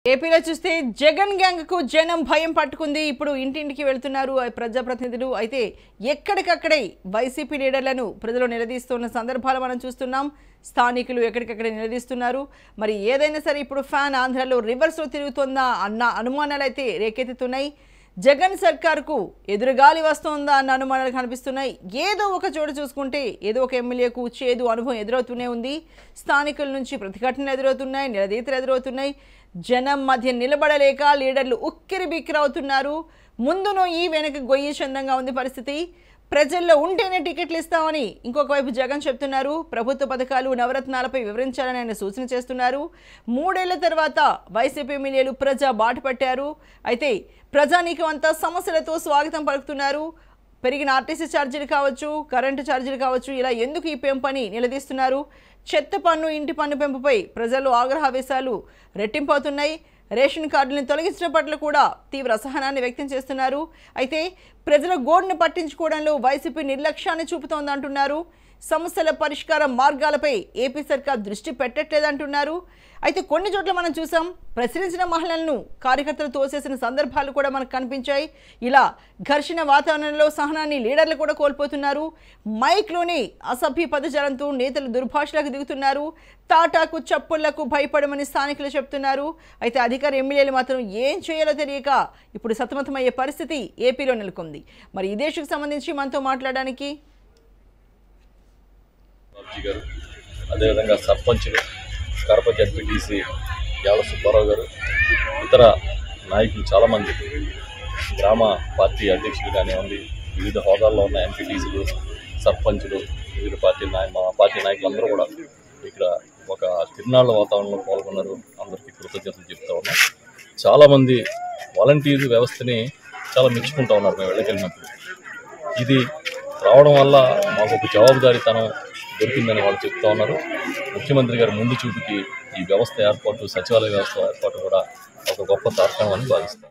ఏపీలో చూస్తే జగన్ గ్యాంగ్ కు జనం భయం పట్టుకుంది ఇప్పుడు ఇంటింటికి వెళ్తున్నారు ఆ ప్రజాప్రతినిధులు అయితే ఎక్కడికక్కడే వైసీపీ లీడర్లను ప్రజలు నిలదీస్తున్న సందర్భాలు మనం చూస్తున్నాం స్థానికులు ఎక్కడికక్కడే నిలదీస్తున్నారు మరి ఏదైనా సరే ఇప్పుడు ఫ్యాన్ ఆంధ్రాలో రివర్స్లో తిరుగుతుందా అన్న అనుమానాలు అయితే రేకెత్తుతున్నాయి జగన్ సర్కార్కు ఎదురుగాలి వస్తోందా అన్న అనుమానాలు కనిపిస్తున్నాయి ఏదో ఒక చోట చూసుకుంటే ఏదో ఒక ఎమ్మెల్యేకు చేదు అనుభవం ఎదురవుతూనే ఉంది స్థానికుల నుంచి ప్రతిఘటనలు ఎదురవుతున్నాయి నిలదీతలు ఎదురవుతున్నాయి జనం మధ్య నిలబడలేక లీడర్లు ఉక్కిరి బిక్కిరవుతున్నారు ముందును ఈ వెనక గొయ్యి చందంగా ఉంది పరిస్థితి ప్రజల్లో ఉంటేనే టికెట్లు ఇస్తామని ఇంకొక వైపు జగన్ చెప్తున్నారు ప్రభుత్వ పథకాలు నవరత్నాలపై వివరించాలని ఆయన సూచన చేస్తున్నారు మూడేళ్ల తర్వాత వైసీపీ ఎమ్మెల్యేలు ప్రజా బాట పట్టారు అయితే ప్రజానీకం అంతా సమస్యలతో స్వాగతం పలుకుతున్నారు పెరిగిన ఆర్టీసీ ఛార్జీలు కావచ్చు కరెంటు ఛార్జీలు కావచ్చు ఇలా ఎందుకు ఈ పెంపని నిలదీస్తున్నారు చెత్త పన్ను ఇంటి పన్ను పెంపుపై ప్రజల్లో ఆగ్రహావేశాలు రెట్టింపవుతున్నాయి రేషన్ కార్డులను తొలగించడం పట్ల కూడా తీవ్ర అసహనాన్ని వ్యక్తం చేస్తున్నారు అయితే ప్రజల గోడును పట్టించుకోవడంలో వైసీపీ నిర్లక్ష్యాన్ని చూపుతోందంటున్నారు సమస్యల పరిష్కార మార్గాలపై ఏపీ సర్కార్ దృష్టి పెట్టట్లేదంటున్నారు అయితే కొన్ని చోట్ల మనం చూసాం ప్రశ్నించిన మహిళలను కార్యకర్తలు తోసేసిన సందర్భాలు కూడా మనకు కనిపించాయి ఇలా ఘర్షణ వాతావరణంలో సహనాన్ని లీడర్లు కూడా కోల్పోతున్నారు మైక్లోనే అసభ్య పదజాలంతో నేతలు దుర్భాషలకు దిగుతున్నారు తాటాకు చప్పుళ్లకు భయపడమని స్థానికులు చెప్తున్నారు అయితే అధికార ఎమ్మెల్యేలు మాత్రం ఏం చేయాలో తెలియక ఇప్పుడు సతమతమయ్యే పరిస్థితి ఏపీలో నెలకొంది మరి ఈ దేశకు సంబంధించి మనతో మాట్లాడడానికి బాబుజీ గారు అదేవిధంగా సర్పంచులు కడప జడ్పీటీసీ యాల సుబ్బారావు గారు ఇతర నాయకులు చాలామంది గ్రామ పార్టీ అధ్యక్షులు కానివ్వండి వివిధ హోదాల్లో ఉన్న ఎంపీటీసీలు సర్పంచులు వివిధ పార్టీ నాయ మా పార్టీ నాయకులందరూ కూడా ఇక్కడ ఒక తిరునాళ్ళ వాతావరణంలో పాల్గొన్నారు అందరికీ కృతజ్ఞతలు చెప్తా ఉన్నాం చాలామంది వాలంటీర్ వ్యవస్థని చాలా మెచ్చుకుంటా ఉన్నారు మేము వెళ్ళకెళ్ళినప్పుడు ఇది రావడం వల్ల మాకు ఒక జవాబుదారీతనం దొరికిందని వాళ్ళు చెప్తా ఉన్నారు ముఖ్యమంత్రి గారి ముందు చూపుకి ఈ వ్యవస్థ ఏర్పాటు సచివాలయ వ్యవస్థ ఏర్పాటు కూడా ఒక గొప్ప తార్కం అని భావిస్తాం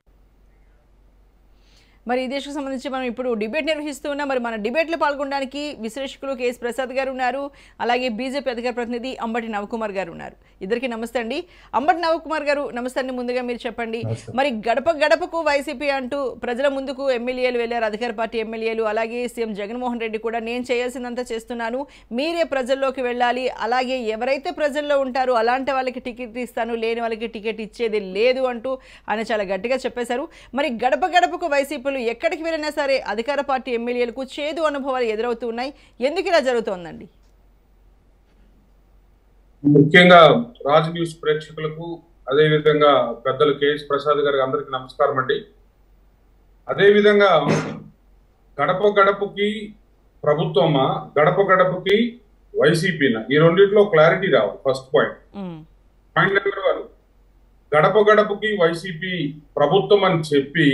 మరి ఈ దేశకు సంబంధించి మనం ఇప్పుడు డిబేట్ నిర్వహిస్తూ ఉన్నాం మరి మన డిబేట్లో పాల్గొనడానికి విశ్లేషకులు కేఎస్ ప్రసాద్ గారు ఉన్నారు అలాగే బీజేపీ అధికార ప్రతినిధి అంబటి నవకుమార్ గారు ఉన్నారు ఇద్దరికి నమస్తే అండి అంబటి నవకుమార్ గారు నమస్తే అండి ముందుగా మీరు చెప్పండి మరి గడప గడపకు వైసీపీ అంటూ ప్రజల ముందుకు ఎమ్మెల్యేలు వెళ్ళారు అధికార పార్టీ ఎమ్మెల్యేలు అలాగే సీఎం జగన్మోహన్ రెడ్డి కూడా నేను చేయాల్సిందంతా చేస్తున్నాను మీరే ప్రజల్లోకి వెళ్ళాలి అలాగే ఎవరైతే ప్రజల్లో ఉంటారో అలాంటి వాళ్ళకి టికెట్ ఇస్తాను లేని వాళ్ళకి టికెట్ ఇచ్చేది లేదు అంటూ ఆయన చాలా గట్టిగా చెప్పేశారు మరి గడప గడపకు వైసీపీలు ఎక్కడికి వెళ్ళినా సరే అధికార పార్టీ ఎమ్మెల్యేలకు చేదు అనుభవాలు ఎదురవుతూ ఉన్నాయి ఎందుకు ఇలా జరుగుతోందండి ముఖ్యంగా రాజ్ న్యూస్ ప్రేక్షకులకు అదే విధంగా పెద్దలు కేఎస్ ప్రసాద్ గారికి అందరికి నమస్కారం అండి అదే విధంగా గడప గడపకి ప్రభుత్వమా గడప గడపకి వైసీపీనా ఈ రెండింటిలో క్లారిటీ రావాలి first point um, point number one గడప గడపకి వైసీపీ ప్రభుత్వం అని చెప్పి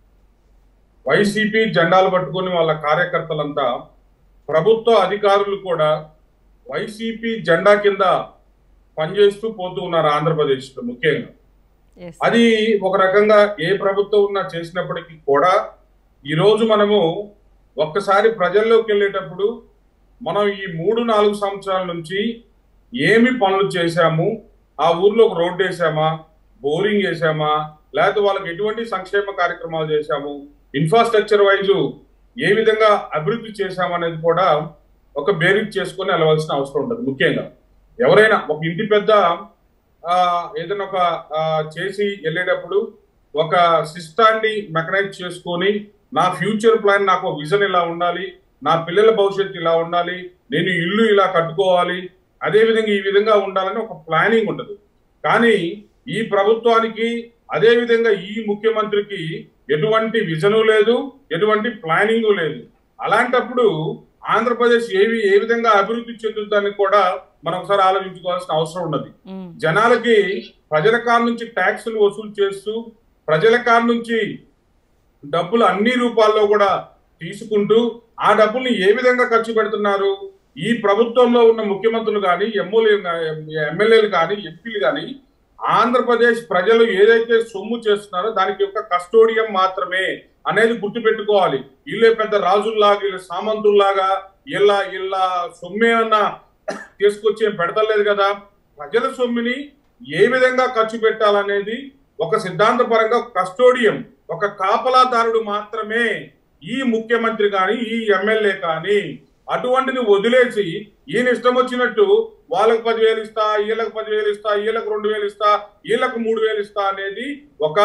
వైసీపీ జెండాలు పట్టుకొని వాళ్ళ కార్యకర్తలంతా ప్రభుత్వ అధికారులు కూడా వైసీపీ జెండా కింద పనిచేస్తూ పోతూ ఉన్నారు ఆంధ్రప్రదేశ్లో ముఖ్యంగా yes. అది ఒక రకంగా ఏ ప్రభుత్వం ఉన్నా చేసినప్పటికీ కూడా ఈరోజు మనము ఒక్కసారి ప్రజల్లోకి వెళ్ళేటప్పుడు మనం ఈ మూడు నాలుగు సంవత్సరాల నుంచి ఏమి పనులు చేశాము ఆ ఊర్లో ఒక రోడ్డు వేసామా బోరింగ్ వేసామా లేకపోతే వాళ్ళకి ఎటువంటి సంక్షేమ కార్యక్రమాలు చేశాము ఇన్ఫ్రాస్ట్రక్చర్ వైజ్ ఏ విధంగా అభివృద్ధి చేశామనేది కూడా ఒక బేరీజ్ చేసుకొని వెళ్ళవలసిన అవసరం ఉంటుంది ముఖ్యంగా ఎవరైనా ఒక ఇంటి పెద్ద ఆ, ఏదైనా ఒక ఆ, చేసి వెళ్ళేటప్పుడు ఒక సిస్టాన్ని మెకనైజ్ చేసుకొని నా ఫ్యూచర్ ప్లాన్ నాకు విజన్ ఇలా ఉండాలి నా పిల్లల భవిష్యత్తు ఇలా ఉండాలి నేను ఇల్లు ఇలా కట్టుకోవాలి అదే విధంగా ఈ విధంగా ఉండాలని ఒక ప్లానింగ్ ఉంటుంది కానీ ఈ ప్రభుత్వానికి అదే విధంగా ఈ ముఖ్యమంత్రికి ఎటువంటి విజను లేదు ఎటువంటి ప్లానింగ్ లేదు అలాంటప్పుడు ఆంధ్రప్రదేశ్ ఏవి ఏ విధంగా అభివృద్ధి చెందుతుందని కూడా మనం ఒకసారి ఆలోచించుకోవాల్సిన అవసరం ఉన్నది ఉమ్, జనాలకి ప్రజల కాడ నుంచి ట్యాక్సులు వసూలు చేస్తూ ప్రజల కాడ నుంచి డబ్బులు అన్ని రూపాల్లో కూడా తీసుకుంటూ ఆ డబ్బుల్ని ఏ విధంగా ఖర్చు పెడుతున్నారు ఈ ప్రభుత్వంలో ఉన్న ముఖ్యమంత్రులు కానీ ఎమ్మెల్యే ఎమ్మెల్యేలు కానీ ఎంపీలు కానీ ఆంధ్రప్రదేశ్ ప్రజలు ఏదైతే సొమ్ము చేస్తున్నారో దానికి ఒక కస్టోడియం మాత్రమే అనేది గుర్తుపెట్టుకోవాలి వీళ్ళే పెద్ద రాజుల్లాగా వీళ్ళ సామంతుల్లాగా ఇలా ఇలా సొమ్మేమన్నా తీసుకొచ్చి ఏం పెడతలేదు కదా ప్రజల సొమ్ముని ఏ విధంగా ఖర్చు పెట్టాలనేది ఒక సిద్ధాంతపరంగా కస్టోడియం ఒక కాపలాదారుడు మాత్రమే ఈ ముఖ్యమంత్రి కానీ ఈ ఎమ్మెల్యే కానీ అటువంటిది వదిలేసి ఈయన ఇష్టం వచ్చినట్టు వాళ్ళకి పదివేలు ఇస్తా వీళ్ళకి పదివేలు ఇస్తా వీళ్ళకి రెండు వేలు ఇస్తా వీళ్ళకి మూడు వేలు ఇస్తా అనేది ఒక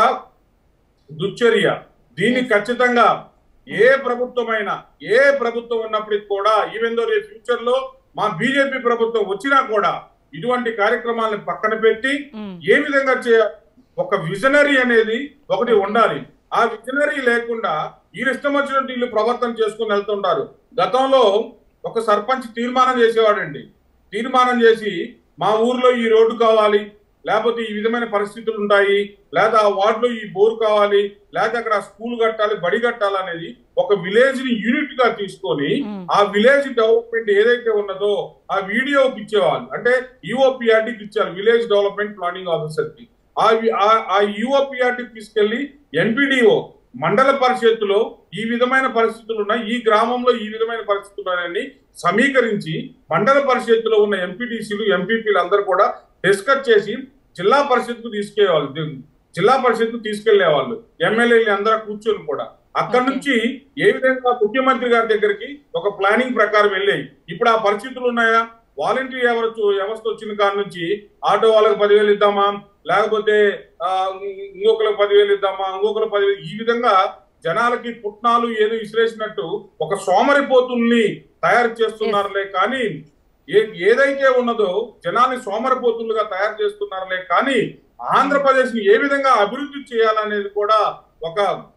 దుశ్చర్య దీన్ని ఖచ్చితంగా ఏ ప్రభుత్వమైనా ఏ ప్రభుత్వం ఉన్నప్పటికీ కూడా ఈవెన్ దో రేపు ఫ్యూచర్ లో మా బీజేపీ ప్రభుత్వం వచ్చినా కూడా ఇటువంటి కార్యక్రమాలను పక్కన పెట్టి ఉమ్, ఏ విధంగా చేయాలి ఒక విజనరీ అనేది ఒకటి ఉండాలి ఆ విజనరీ లేకుండా వీళ్ళు ఇష్టం వచ్చినట్టు వీళ్ళు ప్రవర్తన చేసుకుని వెళ్తుంటారు గతంలో ఒక సర్పంచ్ తీర్మానం చేసేవాడండి తీర్మానం చేసి మా ఊర్లో ఈ రోడ్డు కావాలి లేకపోతే ఈ విధమైన పరిస్థితులు ఉంటాయి లేదా ఆ వార్డులో ఈ బోరు కావాలి లేదా అక్కడ స్కూల్ కట్టాలి బడి కట్టాలి అనేది ఒక విలేజ్ ని యూనిట్ గా తీసుకొని ఉమ్, ఆ విలేజ్ డెవలప్మెంట్ ఏదైతే ఉన్నదో ఆ వీడియోకి ఇచ్చేవాళ్ళు అంటే యూఓపిఆర్టీకి ఇచ్చారు విలేజ్ డెవలప్మెంట్ ప్లానింగ్ ఆఫీసర్ కి ఆ వి- ఆ- ఆ యూఓపిఆర్టీకి తీసుకెళ్లి ఎన్పిడిఓ మండల పరిషత్తులో ఈ విధమైన పరిస్థితులు ఉన్నాయి ఈ గ్రామంలో ఈ విధమైన పరిస్థితులు ఉన్నాయని సమీకరించి మండల పరిషత్తులో ఉన్న ఎంపీటీసీలు ఎంపీపీలు అందరూ కూడా డిస్కస్ చేసి జిల్లా పరిషత్కు తీసుకెళ్లేవాళ్ళు ది- జిల్లా పరిషత్కు తీసుకెళ్లేవాళ్ళు ఎమ్మెల్యేలు అందరూ కూర్చొని కూడా అక్కడ Okay. నుంచి ఏ విధంగా ముఖ్యమంత్రి గారి దగ్గరికి ఒక ప్లానింగ్ ప్రకారం వెళ్ళాయి ఇప్పుడు ఆ పరిస్థితులు ఉన్నాయా వాలంటీర్ వ్యవస్థ వ్యవస్థ వచ్చిన కాడ నుంచి ఆటో వాళ్ళకి పదివేలు ఇద్దామా లేకపోతే ఆ, ఇంకొకరికి పదివేలు ఇద్దామా ఇంకొకరికి పదివేలు ఈ విధంగా జనాలకి పుట్నాలు ఏదో విసిరేసినట్టు ఒక సోమరిపోతుల్ని తయారు చేస్తున్నారులే కానీ ఏ ఏదైతే ఉన్నదో జనాన్ని సోమరిపోతులుగా తయారు చేస్తున్నారులే కానీ ఆంధ్రప్రదేశ్ ని ఏ విధంగా అభివృద్ధి చేయాలనేది కూడా ఒక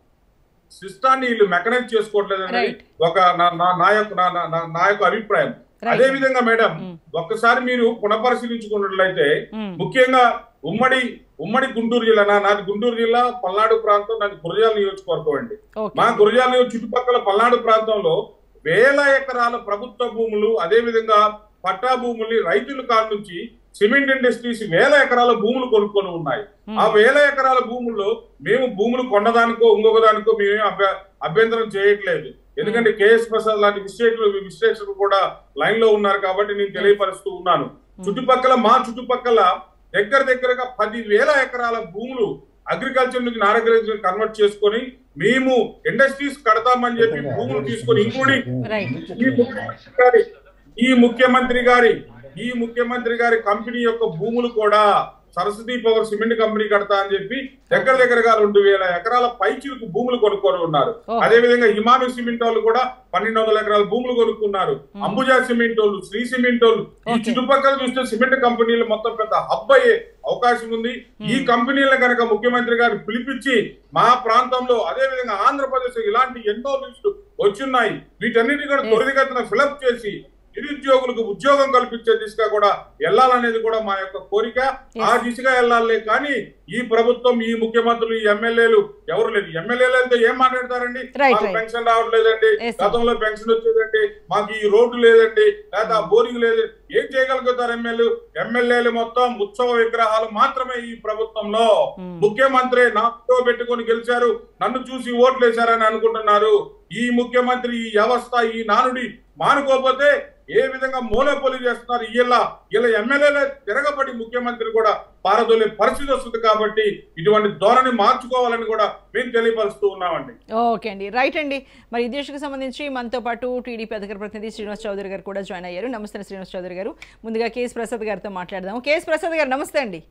సిస్టాన్ని వీళ్ళు మెకనైజ్ చేసుకోవట్లేదు అనేది Right. ఒక నా- నా- నా యొక్క నా- నా- నా- నా యొక్క అభిప్రాయం Right. అదే విధంగా మేడం ఉమ్, ఒక్కసారి మీరు పునఃపరిశీలించుకున్నట్లయితే ఉమ్, ముఖ్యంగా ఉమ్మడి ఉమ్మడి గుంటూరు జిల్లా నా- నాది గుంటూరు జిల్లా పల్నాడు ప్రాంతం నాది గురజాల నియోజకవర్గం అండి ఓకే మా గురజాల నియోజక చుట్టుపక్కల పల్నాడు ప్రాంతంలో వేల ఎకరాల ప్రభుత్వ భూములు అదే విధంగా పట్టా భూముల్ని రైతుల కాడ నుంచి సిమెంట్ ఇండస్ట్రీస్ వేల ఎకరాల భూములు కొనుక్కొని ఉన్నాయి ఉమ్, ఆ వేల ఎకరాల భూముల్లో మేము భూములు కొన్నదానికో ఇంకొక దానికో మేమేం అభ్య అభ్యంతరం చేయట్లేదు ఎందుకంటే కేఎస్ ప్రసాద్ లాంటి విశ్లేషకులు విశ్లేషకులు కూడా లైన్ లో ఉన్నారు కాబట్టి నేను తెలియపరుస్తూ ఉన్నాను చుట్టుపక్కల మా చుట్టుపక్కల దగ్గర దగ్గరగా పది వేల ఎకరాల భూములు అగ్రికల్చర్ నుంచి నాన్ అగ్రికల్చర్ కన్వర్ట్ చేసుకొని మేము ఇండస్ట్రీస్ కడతామని చెప్పి భూములు తీసుకొని ఇంక్లూడింగ్ రైట్ ఈ ముఖ్యమంత్రి గారి ఈ ముఖ్యమంత్రి గారి ఈ ముఖ్యమంత్రి గారి కంపెనీ యొక్క భూములు కూడా సరస్వతి పవర్ సిమెంట్ కంపెనీ కడతా అని చెప్పి దగ్గర దగ్గరగా రెండు వేల ఎకరాల పైచిలకు భూములు కొనుక్కొని ఉన్నారు ఓ. అదే విధంగా హిమామి సిమెంట్ వాళ్ళు కూడా పన్నెండు వందల ఎకరాల భూములు కొనుక్కున్నారు మ్మ్. అంబుజా సిమెంట్ వాళ్ళు శ్రీ సిమెంట్ వాళ్ళు ఈ ఓకే. చుట్టుపక్కల చూస్తే సిమెంట్ కంపెనీలు మొత్తం పెద్ద హబ్ అయ్యే అవకాశం ఉంది ఈ మ్మ్. కంపెనీలను కనుక ముఖ్యమంత్రి గారు పిలిపించి మా ప్రాంతంలో అదే విధంగా ఆంధ్రప్రదేశ్ ఇలాంటి ఎన్నో లిస్టులు వచ్చున్నాయి వీటన్నిటి కూడా Yes. త్వరితగతిన ఫిలప్ చేసి నిరుద్యోగులకు ఉద్యోగం కల్పించే దిశగా కూడా వెళ్ళాలనేది కూడా మా యొక్క కోరిక Yes. ఆ దిశగా వెళ్ళాలి కానీ ఈ ప్రభుత్వం ఈ ముఖ్యమంత్రులు ఈ ఎమ్మెల్యేలు ఎవరు లేదు ఎమ్మెల్యేలు అయితే ఏం మాట్లాడతారండి Right, మాకు right. పెన్షన్ రావట్లేదండి Yes, sir. గతంలో పెన్షన్ వచ్చేదండి మాకు ఈ రోడ్డు లేదండి లేదా ఆ బోరింగ్ లేదు ఏం చేయగలుగుతారు ఎమ్మెల్యే ఎమ్మెల్యేలు మొత్తం ఉత్సవ విగ్రహాలు మాత్రమే ఈ ప్రభుత్వంలో Hmm. ముఖ్యమంత్రి నాతో పెట్టుకొని గెలిచారు నన్ను చూసి ఓట్లు వేశారని అనుకుంటున్నారు ఈ ముఖ్యమంత్రి ఈ వ్యవస్థ ఈ నానుడి మానుకోకపోతే ఏ విధంగా మూలపోలి చేస్తున్నారు ఇలా ఇలా ఎమ్మెల్యేలే తిరగబడి ముఖ్యమంత్రి కూడా పారదోలే పరిస్థితి వస్తుంది కాబట్టి ఇటువంటి ధోరణి మార్చుకోవాలని కూడా మేము తెలియపరుస్తూ ఉన్నామండి ఓకే అండి రైట్ అండి మరి ఈ దేశకు సంబంధించి మనతో పాటు టీడీపీ అధికార ప్రతినిధి శ్రీనివాస్ చౌదరి గారు కూడా జాయిన్ అయ్యారు నమస్తే శ్రీనివాస్ చౌదరి గారు ముందుగా కేఎస్ ప్రసాద్ గారితో మాట్లాడదాం కేఎస్ ప్రసాద్ గారు నమస్తే అండి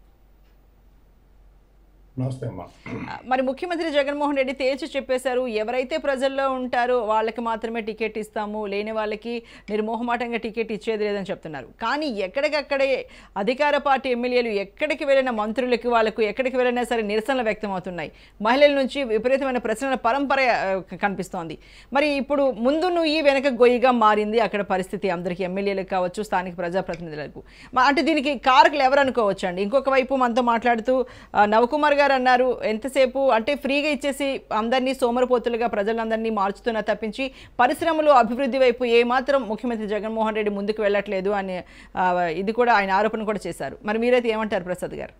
నమస్తే అమ్మా ఆ, మరి ముఖ్యమంత్రి జగన్మోహన్ రెడ్డి తేల్చి చెప్పేశారు ఎవరైతే ప్రజల్లో ఉంటారో వాళ్ళకి మాత్రమే టికెట్ ఇస్తాము లేని వాళ్ళకి నిర్మోహమాటంగా టికెట్ ఇచ్చేది లేదని చెప్తున్నారు కానీ ఎక్కడికక్కడే అధికార పార్టీ ఎమ్మెల్యేలు ఎక్కడికి వెళ్ళిన మంత్రులకి వాళ్ళకు ఎక్కడికి వెళ్ళినా సరే నిరసనలు వ్యక్తం అవుతున్నాయి మహిళల నుంచి విపరీతమైన ప్రశ్నల పరంపర ఆ, కనిపిస్తోంది మరి ఇప్పుడు ముందు నువ్వు ఈ వెనక గొయ్యిగా మారింది అక్కడ పరిస్థితి అందరికీ ఎమ్మెల్యేలకు కావచ్చు స్థానిక ప్రజాప్రతినిధులకు మా- అంటే దీనికి కారకులు ఎవరు అనుకోవచ్చు అండి ఇంకొక వైపు మనతో మాట్లాడుతూ ఆ, నవకుమార్ గారు అన్నారు ఎంతసేపు అంటే ఫ్రీగా ఇచ్చేసి అందరినీ సోమరపోతులుగా ప్రజలందరినీ మార్చుతున్నా తప్పించి పరిశ్రమలు అభివృద్ధి వైపు ఏమాత్రం ముఖ్యమంత్రి జగన్మోహన్ రెడ్డి ముందుకు వెళ్ళట్లేదు అని ఆ, ఇది కూడా ఆయన ఆరోపణ కూడా చేశారు మరి మీరైతే ఏమంటారు ప్రసాద్ గారు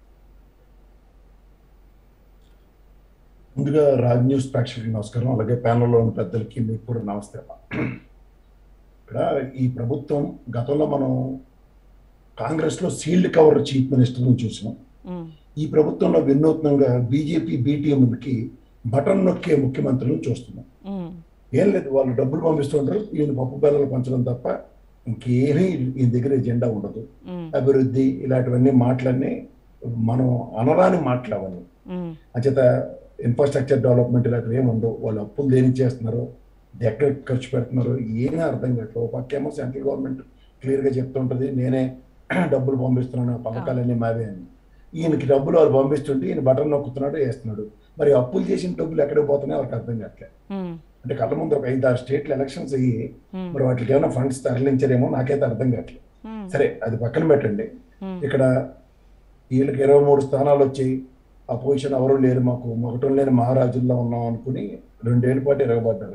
ముందుగా రాజ్ న్యూస్ ప్రేక్షకులకి నమస్కారం అలాగే ప్యానల్లో ఉన్న పెద్దలకి మీకు కూడా నమస్తే అమ్మా ఇక్కడ ఈ ప్రభుత్వం గతంలో మనం కాంగ్రెస్లో సీల్డ్ కవర్ చీఫ్ మినిస్టర్ని చూసాం ఉమ్, ఈ ప్రభుత్వంలో వినూత్నంగా బీజేపీ బీటీఎంకి బటన్ నొక్కే ముఖ్యమంత్రులను చూస్తున్నాం ఉమ్, ఏం లేదు వాళ్ళు డబ్బులు పంపిస్తుంటారు ఈయన పప్పు బెల్లలు పంచడం తప్ప ఇంకేమీ ఈయన దగ్గర ఎజెండా ఉండదు ఉమ్, అభివృద్ధి ఇలాంటివన్నీ మాటలన్నీ మనం అనరాని మాటలు అవన్నీ ఉమ్, అంచేత ఇన్ఫ్రాస్ట్రక్చర్ డెవలప్మెంట్ ఇలాంటివి ఏమి ఉండవు వాళ్ళు అప్పులు దేనికి చేస్తున్నారు ఎక్కడ ఖర్చు పెడుతున్నారు ఏమీ అర్థం కావట్లేదు ఒక పక్కేమో సెంట్రల్ గవర్నమెంట్ క్లియర్గా చెప్తుంటుంది నేనే డబ్బులు పంపిస్తున్నాను పథకాలన్నీ మావే అని ఈయనకి డబ్బులు వాళ్ళు పంపిస్తుంటే ఈయన బటన్ నొక్కుతున్నాడు వేస్తున్నాడు మరి అప్పులు చేసిన డబ్బులు ఎక్కడికి పోతున్నాయో వాళ్ళకి అర్థం కావట్లేదు ఉమ్, అంటే కళ్ళ ముందు ఒక ఐదు ఆరు స్టేట్లు ఎలక్షన్స్ అయ్యి ఉమ్, మరి వాటికి ఏమైనా ఫండ్స్ తరలించారేమో నాకైతే అర్థం కావట్లేదు ఉమ్, సరే అది పక్కన పెట్టండి ఉమ్, ఇక్కడ వీళ్ళకి ఇరవై మూడు స్థానాలు వచ్చాయి ఆ పొజిషన్ ఎవరు లేరు మాకు ఒకటం లేని మహారాజుల్లో ఉన్నాం అనుకుని రెండేళ్ల పాటు ఎరగబడ్డారు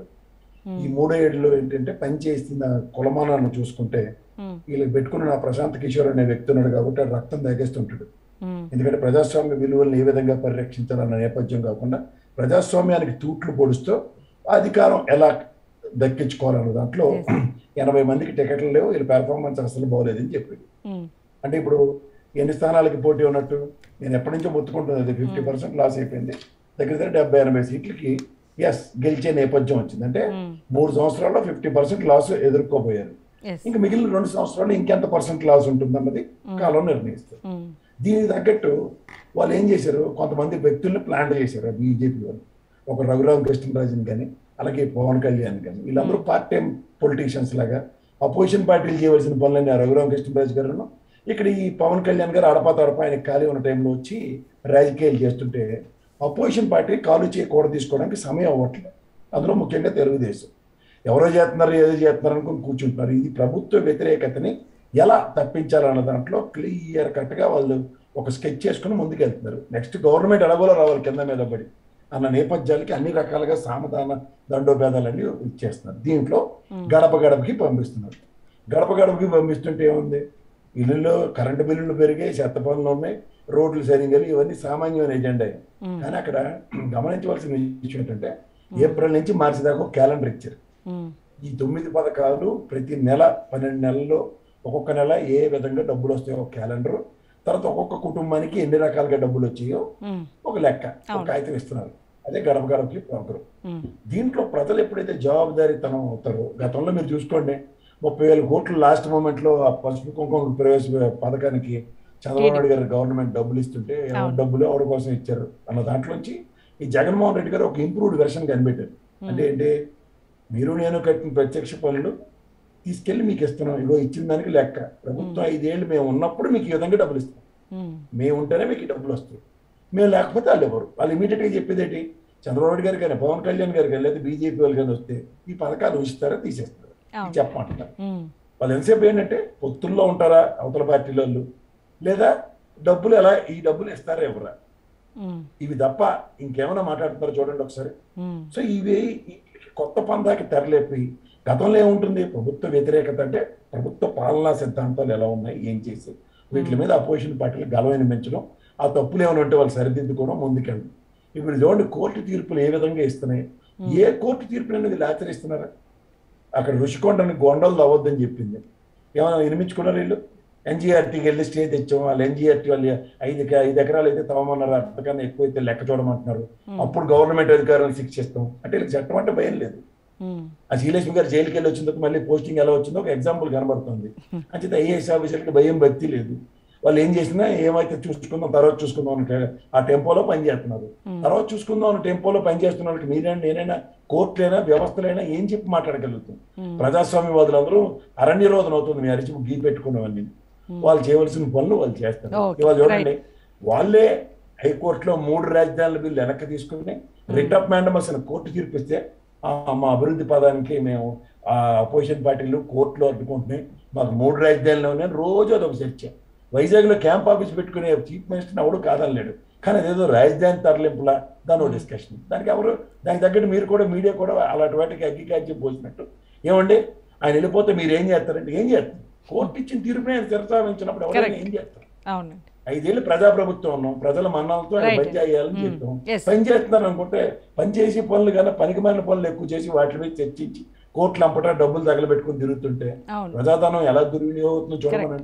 ఈ మూడో ఏడులో ఏంటంటే పని చేసిన కులమానాన్ని చూసుకుంటే ఉమ్, వీళ్ళకి పెట్టుకున్న నా ప్రశాంత్ కిషోర్ అనే వ్యక్తి ఉన్నాడు కాబట్టి ఆ రక్తం తాగేస్తుంటాడు ఉమ్, ఎందుకంటే ప్రజాస్వామ్య విలువలను ఏ విధంగా పరిరక్షించాలన్న నేపథ్యం కాకుండా ప్రజాస్వామ్యానికి తూట్లు పొడుస్తూ అధికారం ఎలా దక్కించుకోవాలన్న దాంట్లో ఎనభై మందికి టికెట్లు లేవు వీళ్ళ పెర్ఫార్మెన్స్ అసలు బాగోలేదని చెప్పాడు ఉమ్, అంటే ఇప్పుడు ఎన్ని స్థానాలకి పోటీ ఉన్నట్టు నేను ఎప్పటి నుంచో మొత్తుకుంటున్నది అది ఫిఫ్టీ పర్సెంట్ లాస్ అయిపోయింది దగ్గర దగ్గర డెబ్బై ఎనభై సీట్లకి ఎస్ గెలిచే నేపథ్యం వచ్చింది అంటే ఉమ్, మూడు సంవత్సరాల్లో ఫిఫ్టీ పర్సెంట్ లాస్ ఎదుర్కోబోయారు yes, ఇంకా మిగిలిన రెండు సంవత్సరాలు ఇంకెంత పర్సెంట్ లాస్ ఉంటుందన్నది కాలం నిర్ణయిస్తారు ఉమ్, దీనికి తగ్గట్టు వాళ్ళు ఏం చేశారు కొంతమంది వ్యక్తుల్ని ప్లాన్ చేశారు బీజేపీ వాళ్ళు ఒక రఘురామ కృష్ణరాజుని కానీ అలాగే పవన్ కళ్యాణ్ కానీ వీళ్ళందరూ పార్ట్ టైం పొలిటీషియన్స్ లాగా అపోజిషన్ పార్టీలు చేయవలసిన పనులన్నీ ఆ రఘురామ కృష్ణరాజు గారు ఇక్కడ ఈ పవన్ కళ్యాణ్ గారు అడపా తడపా ఆయన ఖాళీ ఉన్న టైంలో వచ్చి రాజకీయాలు చేస్తుంటే అపోజిషన్ పార్టీ కాలు చేయి కూడ తీసుకోవడానికి సమయం అవ్వట్లేదు అందులో ముఖ్యంగా తెలుగుదేశం ఎవరో చేస్తున్నారు ఏదో చేస్తున్నారు అనుకుని కూర్చుంటున్నారు ఇది ప్రభుత్వ వ్యతిరేకతని ఎలా తప్పించాలన్న దాంట్లో క్లియర్ కట్గా వాళ్ళు ఒక స్కెచ్ చేసుకుని ముందుకు వెళ్తున్నారు నెక్స్ట్ గవర్నమెంట్ ఎలాగోలో రావాలి కింద మీద పడి అన్న నేపథ్యాలకి అన్ని రకాలుగా సామధాన దండోభేదాలన్నీ ఇచ్చేస్తున్నారు దీంట్లో గడప గడపకి పంపిస్తున్నారు గడప గడపకి పంపిస్తుంటే ఏముంది ఇల్లులో కరెంటు బిల్లులు పెరిగాయి చెత్త పనులు ఉన్నాయి రోడ్లు సరిగ్గా లేవు, ఇవన్నీ సామాన్యమైన ఎజెండా ఉమ్, కానీ అక్కడ గమనించవలసిన విషయం ఏంటంటే ఏప్రిల్ నుంచి మార్చి దాకా ఒక క్యాలెండర్ ఇచ్చారు ఉమ్, ఈ తొమ్మిది పథకాలు ప్రతి నెల పన్నెండు నెలల్లో ఒక్కొక్క నెల ఏ విధంగా డబ్బులు వస్తాయో ఒక క్యాలెండర్ తర్వాత ఒక్కొక్క కుటుంబానికి ఎన్ని రకాలుగా డబ్బులు వచ్చాయో ఉమ్, ఒక లెక్క ఒక అవును. కాగితం ఇస్తున్నారు అదే గడప గడపకి ప్రోగ్రాం ఉమ్, దీంట్లో ప్రజలు ఎప్పుడైతే జవాబుదారీతనం అవుతారో గతంలో మీరు చూసుకోండి ముప్పై వేల కోట్లు లాస్ట్ మూమెంట్ లో ఆ పసుపు కుంకుమ ప్రవేశ పథకానికి చంద్రబాబు నాయుడు గారు గవర్నమెంట్ డబ్బులు ఇస్తుంటే ఎవరి అవును. డబ్బులు ఎవరి కోసం ఇచ్చారు అన్న దాంట్లోంచి ఈ జగన్మోహన్ రెడ్డి గారు ఒక ఇంప్రూవ్డ్ వెర్షన్ కనిపెట్టారు అంటే ఏంటి మీరు నేను కట్టిన ప్రత్యక్ష పనులు తీసుకెళ్లి మీకు ఇస్తున్నాం ఇగో ఇచ్చిన దానికి లెక్క ప్రభుత్వం ఐదేళ్ళు మేము ఉన్నప్పుడు మీకు ఈ విధంగా డబ్బులు ఇస్తాం ఉమ్, మేము ఉంటేనే మీకు ఈ డబ్బులు వస్తాయి మేము లేకపోతే వాళ్ళు ఎవరు వాళ్ళు immediate గా చెప్పేది ఏంటి చంద్రబాబు నాయుడు గారు కానీ పవన్ కళ్యాణ్ గారు కానీ లేదా బీజేపీ వాళ్ళు కానీ వస్తే ఈ పథకాలు ఉంచుతారా తీసేస్తారా అవును. ఇది చెప్పమంటున్నారు ఉమ్, వాళ్ళు ఎంతసేపు ఏంటంటే పొత్తుల్లో ఉంటారా అవతల పార్టీల వాళ్ళు లేదా డబ్బులు ఎలా ఈ డబ్బులు ఇస్తారా ఎవరా ఉమ్, ఇవి తప్ప ఇంకేమైనా మాట్లాడుతున్నారో చూడండి ఒకసారి ఉమ్, సో ఇవి ఈ కొత్త పందాకి తెరలేపి గతంలో ఏముంటుంది ప్రభుత్వ వ్యతిరేకత అంటే ప్రభుత్వ పాలనా సిద్ధాంతాలు ఎలా ఉన్నాయి ఏం చేసి వీటి మీద అపోజిషన్ పార్టీలు గలవని పెంచడం ఆ తప్పులు ఏమైనా ఉంటే వాళ్ళు సరిదిద్దుకోవడం ముందుకెళ్ళడం ఇప్పుడు చూడండి కోర్టు తీర్పులు ఏ విధంగా ఇస్తున్నాయి ఏ కోర్టు తీర్పులు అనేది వీళ్ళు ఆచరిస్తున్నారా అక్కడ రుషికొండని గొండలు అవ్వద్దని చెప్పింది ఏమైనా నిర్మించుకున్నారు వీళ్ళు ఎన్జీఆర్టీకి వెళ్ళి స్టే తెచ్చాం వాళ్ళు ఎన్జీఆర్టీ వాళ్ళు ఐదు ఎక- ఐదు ఎకరాలు అయితే తవ్వమన్నారు అంతకన్నా ఎక్కువైతే లెక్క చూడమంటున్నారు అప్పుడు గవర్నమెంట్ అధికారులను శిక్షిస్తాం అంటే వీళ్ళకి చట్టం అంటే భయం లేదు ఉమ్, ఆ శ్రీలక్ష్మి గారు జైలుకి వెళ్ళి వచ్చిన తర్వాత మళ్ళీ పోస్టింగ్ ఎలా వచ్చిందో ఒక ఎగ్జాంపుల్ కనబడుతుంది అంచేత ఐఏఎస్ ఆఫీసర్కి భయం భక్తి లేదు వాళ్ళు ఏం చేసినా ఏమైతే చూసుకుందాం తర్వాత చూసుకుందాం అంటే ఆ టెంపోలో పనిచేస్తున్నారు తర్వాత చూసుకుందాం అన్న టెంపోలో పనిచేస్తున్న వాళ్ళకి మీరైనా నేనైనా కోర్టులైనా వ్యవస్థలైనా ఏం చెప్పి మాట్లాడగలుగుతాం ప్రజాస్వామ్యవాదులందరూ అరణ్యరోధన అవుతుంది మీ అరిచి గీ పెట్టుకున్నవన్నీ వాళ్ళు చేయవలసిన పనులు వాళ్ళు చేస్తారు Okay, ఇవాళ చూడండి వాళ్ళే హైకోర్టులో మూడు రాజధానుల బిల్లు వెనక్కి తీసుకుని రిట్ ఆఫ్ మ్యాండమస్ అని కోర్టు తీర్పిస్తే "ఆ, మా అభివృద్ధి పదానికి మేము ఆ అపోజిషన్ పార్టీలు కోర్టులో అడ్డుకుంటున్నాయి మాకు మూడు రాజధానులు ఉన్నాయి రోజు అదొక చర్చ వైజాగ్ లో క్యాంప్ ఆఫీస్ పెట్టుకునే చీఫ్ మినిస్టర్ ఎవడు కాదనలేడు కానీ అదేదో రాజధాని తరలింపులా దాని ఒక డిస్కషన్ దానికి ఎవరు దానికి తగ్గట్టు మీరు కూడా మీడియా కూడా అలాంటి వాటికి అగ్గికాజ్యం పోసినట్టు ఏమండి ఆయన వెళ్ళిపోతే మీరు ఏం చేస్తారంటే ఏం చేస్తారు కోర్టు ఇచ్చిన తీర్పుని ఆయన శిరసావించినప్పుడు ఎవరైనా Correct. ఏం చేస్తారు అవునండి ఐదేళ్ళు ప్రజాప్రభుత్వం ఉన్నాం ప్రజల మన్నాలతో ఆయన Right. పని చేయాలని Mm. చెప్పాం Yes. పని చేస్తున్నారు అనుకుంటే పని చేసే పనులు కన్నా పనికిమాలిన పనులు ఎక్కువ చేసి వాటి మీద చర్చించి కోట్లు అంపటా డబ్బులు తగలబెట్టుకుని తిరుగుతుంటే అవును ప్రజాధనం ఎలా దుర్వినియోగం అవుతుందో చూడమనండి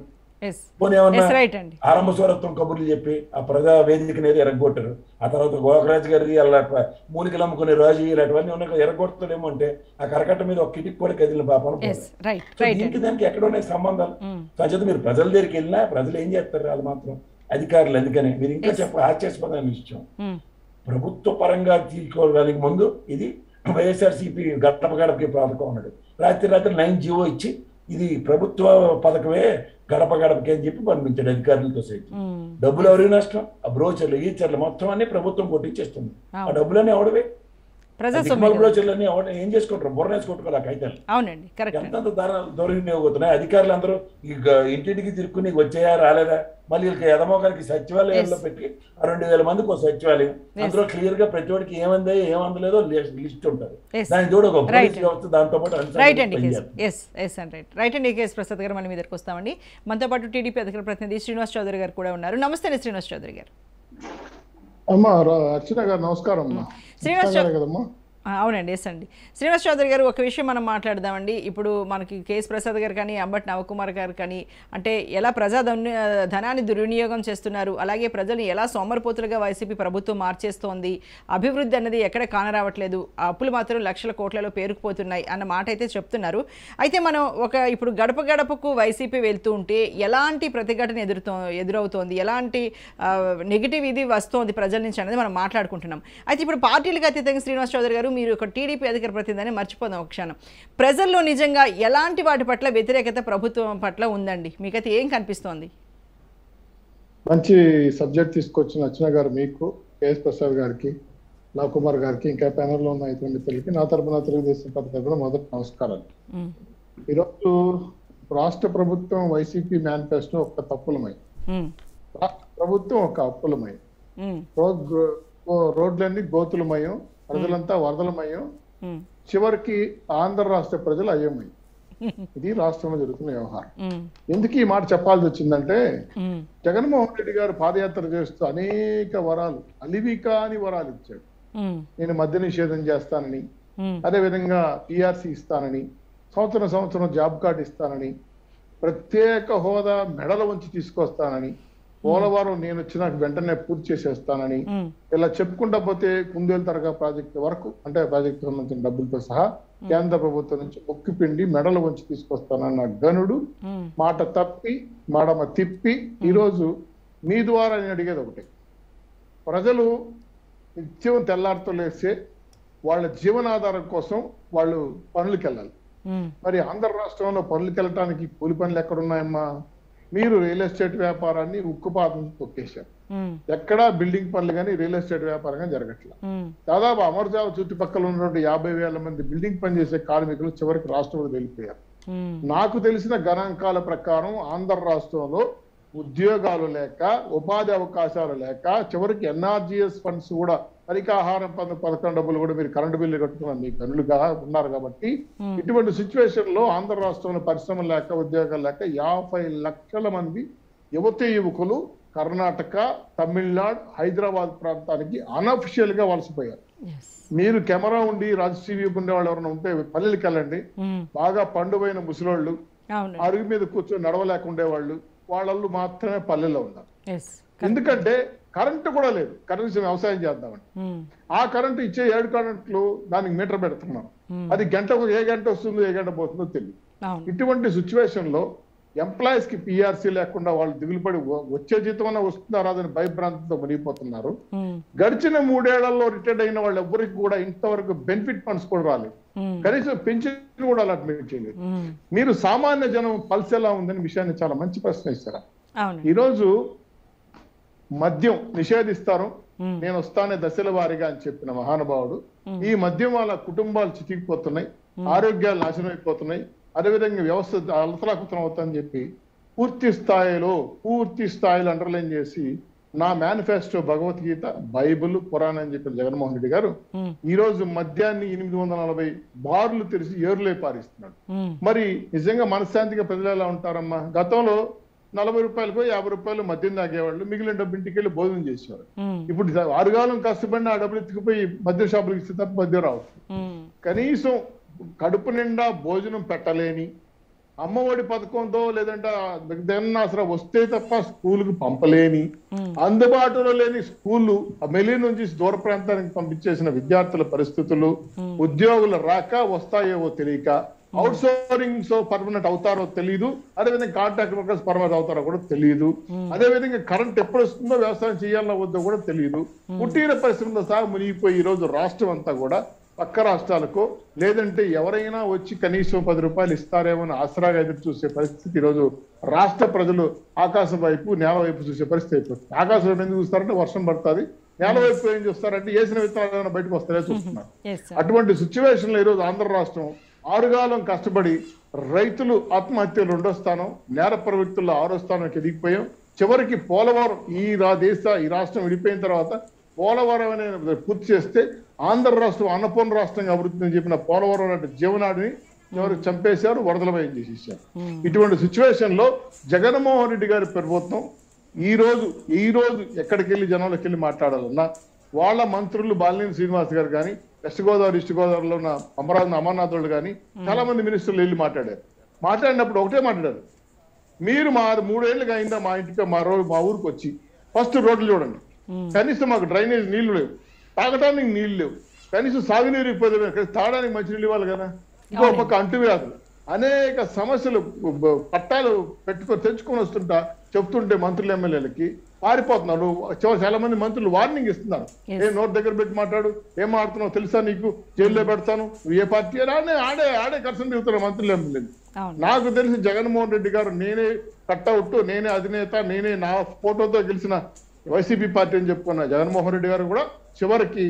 ఎస్ పోనీ ఏమన్నా ఎస్ రైట్ అండి ఆరంభ స్వరత్వం కబుర్లు చెప్పి ఆ ప్రజా వేదికని ఏదో ఎరగొట్టారు ఆ తర్వాత గోకరాజు గారిది అలా మూలికలు అమ్ముకునే రాజు ఇలాంటివన్నీ ఉన్నాయి ఎరగొడతాడేమో అంటే ఆ కరకట్ట మీద ఒక కిటికి కూడా కదిలిన పాపం ఎస్ రైట్ సో రైట్ దీనికి అండి దానికి ఎక్కడ ఉన్నాయి సంబంధాలు సచేత మీరు ప్రజల దగ్గరికి వెళ్ళినా ప్రజలు ఏం చేస్తారు వాళ్ళు మాత్రం అధికారులు ఎందుకని మీరు ఇంకా చెప్ప హాస్యాస్పదమైన విషయం మ్మ్. ప్రభుత్వ పరంగా తీసుకోవడానికి ముందు ఇది వైఎస్ఆర్సీపీ గడప గడపకి పథకం ఉన్నాడు రాత్రి రాత్రి నైన్ జీవో ఇచ్చి ఇది ప్రభుత్వ పథకమే గడప గడపకి అని చెప్పి పంపించాడు అధికారులతో సైతం మ్మ్. డబ్బులు ఎవరికి నష్టం ఆ బ్రోచర్లు ఈచర్లు మొత్తం అన్ని ప్రభుత్వం కొట్టించేస్తుంది ఆ అవును. డబ్బులన్నీ ఎవడవే ప్రజాస్వామ్యం దిక్కుమాల కదా. బ్రోచర్లు అన్ని ఎవడ ఏం చేసుకుంటారు బుర్ర వేసుకోవట్లేదు ఆ కాగితాలు అవునండి కరెక్ట్ అండి ఎంతంత ధర దుర్వినియోగవుతున్నాయి అధికారులు అందరూ ఈ గ- ఇంటింటికి తిరుక్కుని వచ్చాయా రాలేదా మళ్ళీ వీళ్ళకి ఎదమోగానికి సచివాలయంలో Yes. పెట్టి ఆ రెండు వేల మందికి ఒక సచివాలయం Yes. అందులో క్లియర్ గా ప్రతి ఒక్కరికి ఏమందో ఏమందలేదో లిస్ట్ ఉంటుంది Yes. దాని తోడు ఒక Right. పోలీస్ వ్యవస్థ దాంతో పాటు అన్ని రైట్ సంగతులు అండి పనిచేస్తుంది. Yes yes and right right అండి కేఎస్ ప్రసాద్ గారు మనం మీ దగ్గరకు వస్తామండి మనతో పాటు టీడీపీ అధికార ప్రతినిధి శ్రీనివాస్ చౌదరి గారు కూడా ఉన్నారు నమస్తే అండి శ్రీనివాస్ చౌదరి గారు అమ్మా రా- అర్చన గారు నమస్కారం అమ్మా శ్రీనివాస్ అర్చన గారే చౌ- కదమ్మా ఆ, అవునండి ఎస్ అండి శ్రీనివాస్ చౌదరి గారు ఒక విషయం మనం మాట్లాడదామండి ఇప్పుడు మనకి కేఎస్ ప్రసాద్ గారు కానీ అంబటి నవకుమార్ గారు కానీ అంటే ఎలా ప్రజా ధన్య- ధనాన్ని దుర్వినియోగం చేస్తున్నారు అలాగే ప్రజలు ఎలా సోమరిపోతులుగా వైసీపీ ప్రభుత్వం మార్చేస్తోంది అభివృద్ధి అన్నది ఎక్కడ కానరావట్లేదు ఆ అప్పులు మాత్రం లక్షల కోట్లలో పేరుకుపోతున్నాయి అన్న మాట అయితే చెప్తున్నారు అయితే మనం ఒక ఇప్పుడు గడప గడపకు వైసీపీ వెళ్తూ ఉంటే ఎలాంటి ప్రతిఘటన ఎదురుతో ఎదురవుతోంది ఎలాంటి నెగిటివ్ ఇది వస్తోంది ప్రజల నుంచి అనేది మనం మాట్లాడుకుంటున్నాం అయితే ఇప్పుడు పార్టీలకు అతీతంగా శ్రీనివాస్ చౌదరి గారు మీరు ఒక టీడీపీ అధికార ప్రతినిధి మర్చిపోదాం ఒక క్షణం ప్రజల్లో నిజంగా ఎలాంటి వాటి పట్ల వ్యతిరేకత ప్రభుత్వం పట్ల ఉందండి మీకైతే ఏం కనిపిస్తోంది మంచి సబ్జెక్ట్ తీసుకొచ్చిన అర్చన గారు మీకు కేఎస్ ప్రసాద్ గారికి నా కుమార్ గారికి ఇంకా ప్యానెల్లో ఉన్న ఐదు మిత్రులకి నా తరపున తెలుగుదేశం పార్టీ తరపున మొదటి నమస్కారాలు ఉమ్, ఈరోజు రాష్ట్ర ప్రభుత్వం వైసీపీ మేనిఫెస్టో ఒక తప్పులమై ఉమ్, రాష్ట్ర ప్రభుత్వం ఒక అప్పులమై ఉమ్, రోడ్ రోడ్లన్నీ గోతులమయం ప్రజలంతా వరదలమయం ఉమ్, చివరికి ఆంధ్ర రాష్ట్ర ప్రజలు అయ్యమై ఇది రాష్ట్రంలో జరుగుతున్న వ్యవహారం ఉమ్, ఎందుకు ఈ మాట చెప్పాల్సి వచ్చిందంటే ఉమ్, జగన్మోహన్ రెడ్డి గారు పాదయాత్ర చేస్తూ అనేక వరాలు అలివి కాని వరాలు ఇచ్చాడు ఉమ్, నేను మద్య నిషేధం చేస్తానని ఉమ్, అదే విధంగా పిఆర్సీ ఇస్తానని సంవత్సరం సంవత్సరం జాబ్ కార్డు ఇస్తానని ప్రత్యేక హోదా మెడల ఉంచి తీసుకొస్తానని పోలవరం నేను వచ్చినాక వెంటనే పూర్తి చేసేస్తానని ఉమ్, ఇలా చెప్పుకుంటా పోతే కుందేలు తరగా ప్రాజెక్టు వరకు అంటే ప్రాజెక్టు సంబంధించిన డబ్బులతో సహా కేంద్ర ప్రభుత్వం నుంచి మొక్కిపిండి మెడలు ఉంచి తీసుకొస్తానన్న గనుడు ఉమ్, మాట తప్పి మడమ తిప్పి ఈరోజు మీ ద్వారా నేను అడిగేది ఒకటి ప్రజలు నిత్యం తెల్లారితో లేస్తే వాళ్ళ జీవనాధారం కోసం వాళ్ళు పనులకు వెళ్ళాలి ఉమ్, మరి ఆంధ్ర రాష్ట్రంలో పనులకు వెళ్ళటానికి కూలి పనులు ఎక్కడున్నాయమ్మా మీరు రియల్ ఎస్టేట్ వ్యాపారాన్ని ఉక్కుపాతం తొక్కేశారు ఉమ్, ఎక్కడా బిల్డింగ్ పనులు కానీ రియల్ ఎస్టేట్ వ్యాపారం కానీ జరగట్లేదు ఉమ్, దాదాపు అమర్జావ చుట్టుపక్కల ఉన్నటువంటి యాభై వేల మంది బిల్డింగ్ పనిచేసే కార్మికులు చివరికి రాష్ట్రంలో వెళ్ళిపోయారు ఉమ్, నాకు తెలిసిన గణాంకాల ప్రకారం ఆంధ్ర రాష్ట్రంలో ఉద్యోగాలు లేక ఉపాధి అవకాశాలు లేక చివరికి ఎన్ఆర్జిఎస్ ఫండ్స్ కూడా పరికాహారం పన్ను పథకం డబ్బులు కూడా మీరు కరెంటు బిల్లు కట్టుకున్న మీ కనులుగా ఉన్నారు కాబట్టి Hmm. ఇటువంటి సిచ్యువేషన్ లో ఆంధ్ర రాష్ట్రంలో పరిశ్రమలు లేక ఉద్యోగాలు లేక యాభై లక్షల మంది యువతి యువకులు కర్ణాటక తమిళనాడు హైదరాబాద్ ప్రాంతానికి అనఫిషియల్ గా వలసపోయారు yes, మీరు కెమెరా ఉండి రాజకీయ ఉండే వాళ్ళు ఎవరైనా ఉంటే పల్లెలకి వెళ్ళండి ఉమ్, బాగా పండువైన ముసలోళ్ళు అవును అరుగు మీద కూర్చొని నడవలేకుండే వాళ్ళు వాళ్ళు మాత్రమే పల్లెల్లో ఉన్నారు ఎస్ ఎందుకంటే కరెంటు కూడా లేదు కనీసం వ్యవసాయం చేద్దామని ఉమ్, ఆ కరెంటు ఇచ్చే ఏడు కరెంట్లు దానికి మీటర్ పెడుతున్నాం Hmm. అది గంటకు ఏ గంట వస్తుందో ఏ గంట పోతుందో తెలియదు అవును ఇటువంటి సిచ్యువేషన్ లో ఎంప్లాయీస్ కి పిఆర్సీ లేకుండా వాళ్ళు దిగులుపడి వ- వచ్చే జీతం అన్న వస్తుందా రాదని భయభ్రాంతితో మునిగిపోతున్నారు ఉమ్, గడిచిన మూడేళ్లలో రిటైర్డ్ అయిన వాళ్ళు ఎవరికి కూడా ఇంతవరకు బెనిఫిట్ ఫండ్స్ కూడా రాలేదు ఉమ్, కనీసం పెన్షన్ కూడా అలాట్మెంట్ చేయలేదు ఉమ్, మీరు సామాన్య జనం పల్స్ ఎలా ఉందని విషయాన్ని చాలా మంచి ప్రశ్న ఇస్తారా అవును ఈరోజు మద్యం నిషేధిస్తారు ఉమ్, నేను వస్తానే దశల వారీగా అని చెప్పిన మహానుభావుడు ఈ మద్యం వాళ్ళ కుటుంబాలు చితికిపోతున్నాయి ఆరోగ్యాలు నాశనం అయిపోతున్నాయి అదేవిధంగా వ్యవస్థ అలతలాకుతం అవుతుందని చెప్పి పూర్తి స్థాయిలో పూర్తి స్థాయిలో అండర్లైన్ చేసి నా మేనిఫెస్టో భగవద్గీత బైబిల్ పురాణం అని చెప్పిన జగన్మోహన్ రెడ్డి గారు ఉమ్, ఈ రోజు మద్యాన్ని ఎనిమిది వందల నలభై బార్లు తెరిచి ఏరులే పారిస్తున్నాడు ఉమ్, మరి నిజంగా మనశ్శాంతిగా ప్రజలు ఎలా ఉంటారమ్మా గతంలో నలభై రూపాయలకు యాభై రూపాయలు మద్యం తాగేవాళ్ళు మిగిలిన డబ్బు ఇంటికి వెళ్ళి భోజనం చేసేవారు ఉమ్, ఇప్పుడు ఆరుగాలం కష్టపడిన ఆ డబ్బులు ఎత్తుకుపోయి మద్యం షాపులకు ఇస్తే తప్ప మద్యం రావు ఉమ్, కనీసం కడుపు నిండా భోజనం పెట్టలేని అమ్మఒడి పథకంతో లేదంటే జగన్నాసరా వస్తే తప్ప స్కూల్కి పంపలేని అందుబాటులో లేని స్కూళ్ళు మెలి నుంచి దూర ప్రాంతానికి పంపించేసిన విద్యార్థుల పరిస్థితులు ఉద్యోగుల రాక వస్తాయేవో తెలియక అవుట్ సోర్సింగ్ సో పర్మనెంట్ అవుతారో తెలియదు అదేవిధంగా కాంట్రాక్ట్ వర్కర్స్ పర్మనెంట్ అవుతారో కూడా తెలియదు అదేవిధంగా కరెంట్ ఎప్పుడు వస్తుందో వ్యవసాయం చేయాలో వద్దో కూడా తెలియదు కుటీర పరిశ్రమల సహా మునిగిపోయి ఈ రోజు రాష్ట్రం అంతా కూడా పక్క రాష్ట్రాలకు లేదంటే ఎవరైనా వచ్చి కనీసం పది రూపాయలు ఇస్తారేమో అని ఆసరాగా ఎదురు చూసే పరిస్థితి ఈరోజు రాష్ట్ర ప్రజలు ఆకాశం వైపు నేల వైపు చూసే పరిస్థితి అయిపోతుంది ఆకాశం వైపు ఎందుకు చూస్తారంటే వర్షం పడుతుంది నేల వైపు ఏం చూస్తారంటే వేసిన విత్తనాలు ఏమైనా బయటకు వస్తారే చూస్తున్నారు ఎస్ సార్ అటువంటి సిచ్యువేషన్ లో ఈరోజు ఆంధ్ర రాష్ట్రం ఆరుగాలం కష్టపడి రైతులు ఆత్మహత్యలు రెండో స్థానం నేర ప్రవృత్తుల్లో ఆరో స్థానంకి ఎదిగిపోయాం చివరికి పోలవరం ఈ రా దేశ ఈ రాష్ట్రం విడిపోయిన తర్వాత పోలవరం అనే పూర్తి చేస్తే ఆంధ్ర రాష్ట్రం అన్నపూర్ణ రాష్ట్రంగా అభివృద్ధి అని చెప్పిన పోలవరం లాంటి జీవనాడిని ఎవరు చంపేశారు వరదలమయం చేసేసారు ఇటువంటి సిచ్యువేషన్ లో జగన్మోహన్ రెడ్డి గారి ప్రభుత్వం ఈ రోజు ఈ రోజు ఎక్కడికి వెళ్ళి జనంలోకి వెళ్ళి మాట్లాడాలన్నా వాళ్ళ మంత్రులు బాలినేని శ్రీనివాస్ గారు కానీ వెస్ట్ గోదావరి ఈస్ట్ గోదావరిలో ఉన్న అమరావతి అమర్నాథుడు కానీ చాలా మంది మినిస్టర్లు వెళ్ళి మాట్లాడారు మాట్లాడినప్పుడు ఒకటే మాట్లాడారు మీరు మా మూడేళ్లుగా అయిందా మా ఇంటికి మా రో మా ఊరికి వచ్చి ఫస్ట్ రోడ్లు చూడండి కనీసం మాకు డ్రైనేజ్ నీళ్లు లేవు తాగడానికి నీళ్లు లేవు కనీసం సాగునీరు ఇబ్బంది లేదు తాగడానికి మంచినీళ్ళు ఇవ్వాలి కదా ఇంకో పక్క అంటువ్యాధులు అనేక సమస్యలు బ- పట్టాలు పెట్టుకొని తెచ్చుకొని వస్తుంటా చెప్తుంటే మంత్రులు ఎమ్మెల్యేలకి పారిపోతున్నారు చివరి చాలా మంది మంత్రులు వార్నింగ్ ఇస్తున్నారు Yes. ఏ నోట్ దగ్గర పెట్టి మాట్లాడు ఏం మాడుతున్నావు తెలుసా నీకు జైల్లో పెడతాను నువ్వు ఏ పార్టీ అని ఆడే ఆడే ఆడే కర్సం తిరుగుతున్నారు మంత్రులు ఎమ్మెల్యేలు అవును నాకు తెలిసి జగన్మోహన్ రెడ్డి గారు నేనే కట్అవుట్ నేనే అధినేత నేనే నా ఫోటోతో గెలిచిన వైసీపీ పార్టీ అని చెప్పుకున్న జగన్మోహన్ రెడ్డి గారు కూడా చివరికి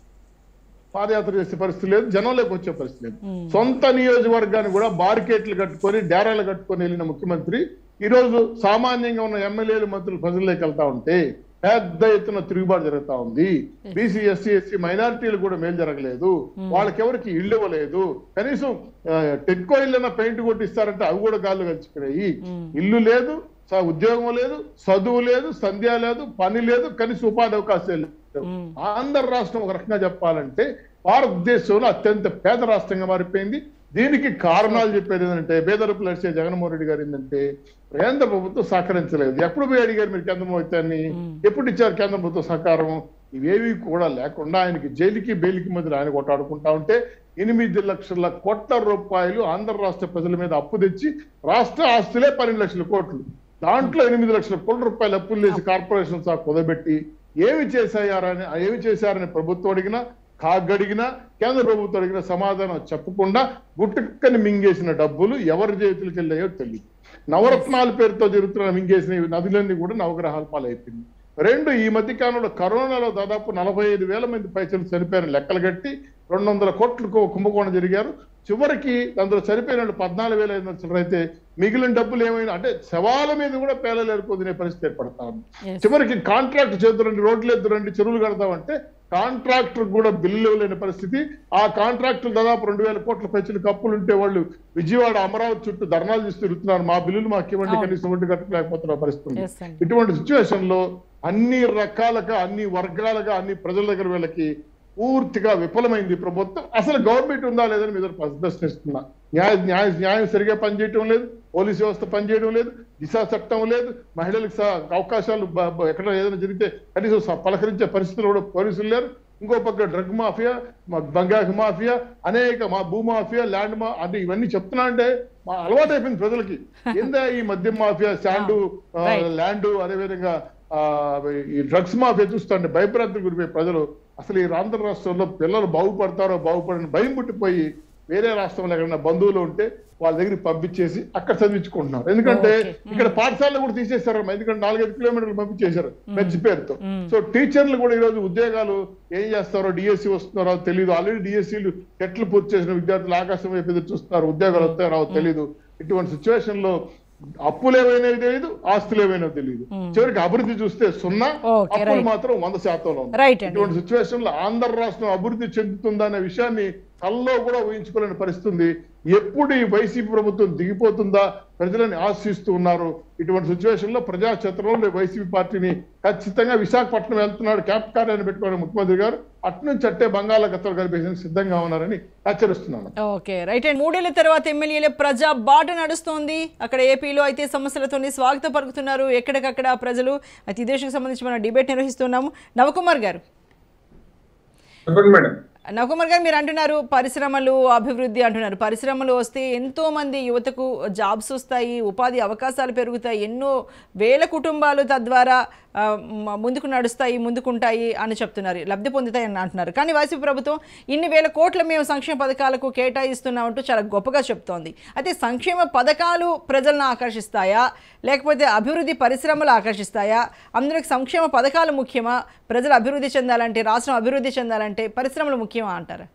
పాదయాత్ర చేసే పరిస్థితి లేదు జనంలోకి వచ్చే పరిస్థితి లేదు సొంత నియోజకవర్గాన్ని కూడా బారికేట్లు కట్టుకొని డేరాలు కట్టుకొని వెళ్ళిన ముఖ్యమంత్రి ఈ రోజు సామాన్యంగా ఉన్న ఎమ్మెల్యేలు మంత్రులు ప్రజల్లోకి వెళ్తా ఉంటే పెద్ద ఎత్తున తిరుగుబాటు జరుగుతా ఉంది బీసీ ఎస్సీ ఎస్సీ మైనారిటీలు కూడా మేలు జరగలేదు వాళ్ళకెవరికి ఇళ్ళు ఇవ్వలేదు కనీసం ఆ, టెక్కో ఇళ్ళన్న పెయింట్ కొట్టిస్తారంటే అవి కూడా గాల్లో కలిసిపోయాయి ఇల్లు లేదు స- ఉద్యోగం లేదు చదువు లేదు సంధ్య లేదు పని లేదు కనీసం ఉపాధి అవకాశాలు లేవు ఆంధ్ర రాష్ట్రం ఒక రకంగా చెప్పాలంటే భారతదేశంలో అత్యంత పేద రాష్ట్రంగా మారిపోయింది దీనికి కారణాలు చెప్పేది ఏంటంటే పేదరుపులు నడిచే జగన్మోహన్ రెడ్డి గారు ఏంటంటే కేంద్ర ప్రభుత్వం సహకరించలేదు ఎప్పుడు పోయి అడిగారు మీరు కేంద్ర ప్రభుత్వాన్ని ఎప్పుడు ఇచ్చారు కేంద్ర ప్రభుత్వ సహకారం ఇవేవి కూడా లేకుండా ఆయనకి జైలుకి బెయిల్కి మధ్య ఆయన కొట్టాడుకుంటా ఉంటే ఎనిమిది లక్షల కోట్ల రూపాయలు ఆంధ్ర రాష్ట్ర ప్రజల మీద అప్పు తెచ్చి రాష్ట్ర ఆస్తులే పన్నెండు లక్షల కోట్లు దాంట్లో ఎనిమిది లక్షల కోట్ల రూపాయలు అప్పులు చేసి కార్పొరేషన్ సహా కుదబెట్టి ఏమి చేశారని ఏమి చేశారని ప్రభుత్వం అడిగినా కాగడిగినా కేంద్ర ప్రభుత్వం అడిగిన సమాధానం చెప్పకుండా గుట్టుక్కని మింగేసిన డబ్బులు ఎవరి చేతులకు వెళ్ళాయో తెలియదు నవరత్నాల పేరుతో జరుగుతున్న మింగేసిన ఈ నదులన్నీ కూడా నవగ్రహాల పాలైపోయింది రెండు ఈ మధ్య కాలంలో కరోనాలో దాదాపు నలభై ఐదు వేల మంది పైసలు చనిపోయిన లెక్కలు కట్టి రెండు వందల కోట్లకు కుంభకోణం జరిగారు చివరికి అందులో చనిపోయిన వాళ్ళు పద్నాలుగు వేల ఐదు వందల అయితే మిగిలిన డబ్బులు ఏమైనా అంటే శవాల మీద కూడా పేలలు ఏర్పొందినే పరిస్థితి ఏర్పడతా ఉంది Yes. చివరికి కాంట్రాక్ట్ చేద్దురండి రోడ్లు ఎద్దురండి చెరువులు కడతామంటే కాంట్రాక్టర్ కూడా బిల్లు ఇవ్వలేని పరిస్థితి ఆ కాంట్రాక్టులు దాదాపు రెండు వేల కోట్ల పైసలు కప్పులు ఉంటే వాళ్ళు విజయవాడ అమరావతి చుట్టూ ధర్నాలు చేస్తూ తిరుగుతున్నారు మా బిల్లులు మాకు ఇవ్వండి అవును. కనీసం ఒడ్డు కట్టలేకపోతున్న పరిస్థితి ఉంది. Yes, అండి. ఇటువంటి సిచ్యువేషన్ లో అన్ని రకాలుగా అన్ని వర్గాలుగా అన్ని ప్రజల దగ్గర వీళ్ళకి పూర్తిగా విఫలమైంది ఈ ప్రభుత్వం అసలు గవర్నమెంట్ ఉందా లేదని మీద ప్రశ్నిస్తున్నా న్యాయ న్యాయ న్యాయం సరిగా పనిచేయటం లేదు పోలీస్ వ్యవస్థ పనిచేయడం లేదు దిశ చట్టం లేదు మహిళలకు స- అవకాశాలు బ- బ- ఎక్కడ ఏదైనా జరిగితే కనీసం స- పలకరించే పరిస్థితులు కూడా పోలీసులు లేరు ఇంకో పక్క డ్రగ్ మాఫియా మా బంగారు మాఫియా అనేక మా భూ మాఫియా ల్యాండ్ మా అంటే ఇవన్నీ చెప్తున్నా అంటే మా అలవాటు అయిపోయింది ప్రజలకి ఏందా ఈ మద్యం మాఫియా శాండు ఆ, Right. ల్యాండ్ అదేవిధంగా ఆ, ఈ డ్రగ్స్ మాఫియా చూస్తుంటే భయభ్రాంతులు గురిపోయే ప్రజలు అసలు ఈ ఆంధ్ర రాష్ట్రంలో పిల్లలు బాగుపడతారో బాగుపడని భయం పుట్టిపోయి వేరే రాష్ట్రంలో ఎక్కడైనా బంధువులు ఉంటే వాళ్ళ దగ్గరికి పంపించేసి అక్కడ చదివించుకుంటున్నారు ఎందుకంటే Okay. ఇక్కడ పాఠశాలలు కూడా తీసేశారు ఎందుకంటే నాలుగైదు కిలోమీటర్లు పంపించేశారు మెచ్చి పేరుతో సో టీచర్లు కూడా ఈ రోజు ఉద్యోగాలు ఏం చేస్తారో డిఎస్సి వస్తున్నారో తెలియదు ఆల్రెడీ డిఎస్సీలు ఎట్లు పూర్తి చేసిన విద్యార్థులు ఆకాశం వైపు ఎదురు చూస్తున్నారు ఉద్యోగాలు వస్తాయో రావో తెలియదు ఇటువంటి సిచ్యువేషన్ లో అప్పులు ఏమైనా తెలియదు ఆస్తులు ఏమైనా తెలియదు చివరికి అభివృద్ధి చూస్తే సున్నా Okay, అప్పులు right. మాత్రం వంద శాతంలో ఉంది Right అండి. ఇటువంటి సిచ్యువేషన్ లో ఆంధ్ర రాష్ట్రం అభివృద్ధి చెందుతుందనే విషయాన్ని కల్లో కూడా ఊహించుకోలేని పరిస్థితి ఉంది ఎప్పుడు ఈ వైసీపీ ప్రభుత్వం దిగిపోతుందా ప్రజలని ఆశిస్తూ ఉన్నారు ఇటువంటి సిచ్యువేషన్ లో ప్రజాక్షేత్రంలో వైసీపీ పార్టీని ఖచ్చితంగా విశాఖపట్నం వెళ్తున్నాడు క్యాంప్ కార్యాన్ని పెట్టుకోవడం ముఖ్యమంత్రి గారు అట్నుంచి అట్టే బంగాళాఖాతంలో కలిపేసేందుకు సిద్ధంగా ఉన్నారని హెచ్చరిస్తున్నాను ఓకే రైట్ అండ్ మూడేళ్ల తర్వాత ఎమ్మెల్యేల ప్రజా బాట నడుస్తోంది అక్కడ ఏపీలో అయితే సమస్యలతోని స్వాగతం పలుకుతున్నారు ఎక్కడికక్కడ ప్రజలు అయితే ఈ దేశానికి సంబంధించి మనం డిబేట్ నిర్వహిస్తున్నాము నవకుమార్ గారు చెప్పండి మేడం నవకుమార్ గారు మీరు అంటున్నారు పరిశ్రమలు అభివృద్ధి అంటున్నారు పరిశ్రమలు వస్తే ఎంతో మంది యువతకు జాబ్స్ వస్తాయి ఉపాధి అవకాశాలు పెరుగుతాయి ఎన్నో వేల కుటుంబాలు తద్వారా ఆ, మ- ముందుకు నడుస్తాయి ముందుకుంటాయి అని చెప్తున్నారు లబ్ధి పొందుతాయి అని అంటున్నారు కానీ వైసీపీ ప్రభుత్వం ఇన్ని వేల కోట్ల మేము సంక్షేమ పథకాలకు కేటాయిస్తున్నామంటూ చాలా గొప్పగా చెప్తోంది అయితే సంక్షేమ పథకాలు ప్రజలను ఆకర్షిస్తాయా లేకపోతే అభివృద్ధి పరిశ్రమలు ఆకర్షిస్తాయా అందరికి సంక్షేమ పథకాలు ముఖ్యమా ప్రజలు అభివృద్ధి చెందాలంటే రాష్ట్రం అభివృద్ధి చెందాలంటే పరిశ్రమలు ముఖ్యమా అంటారా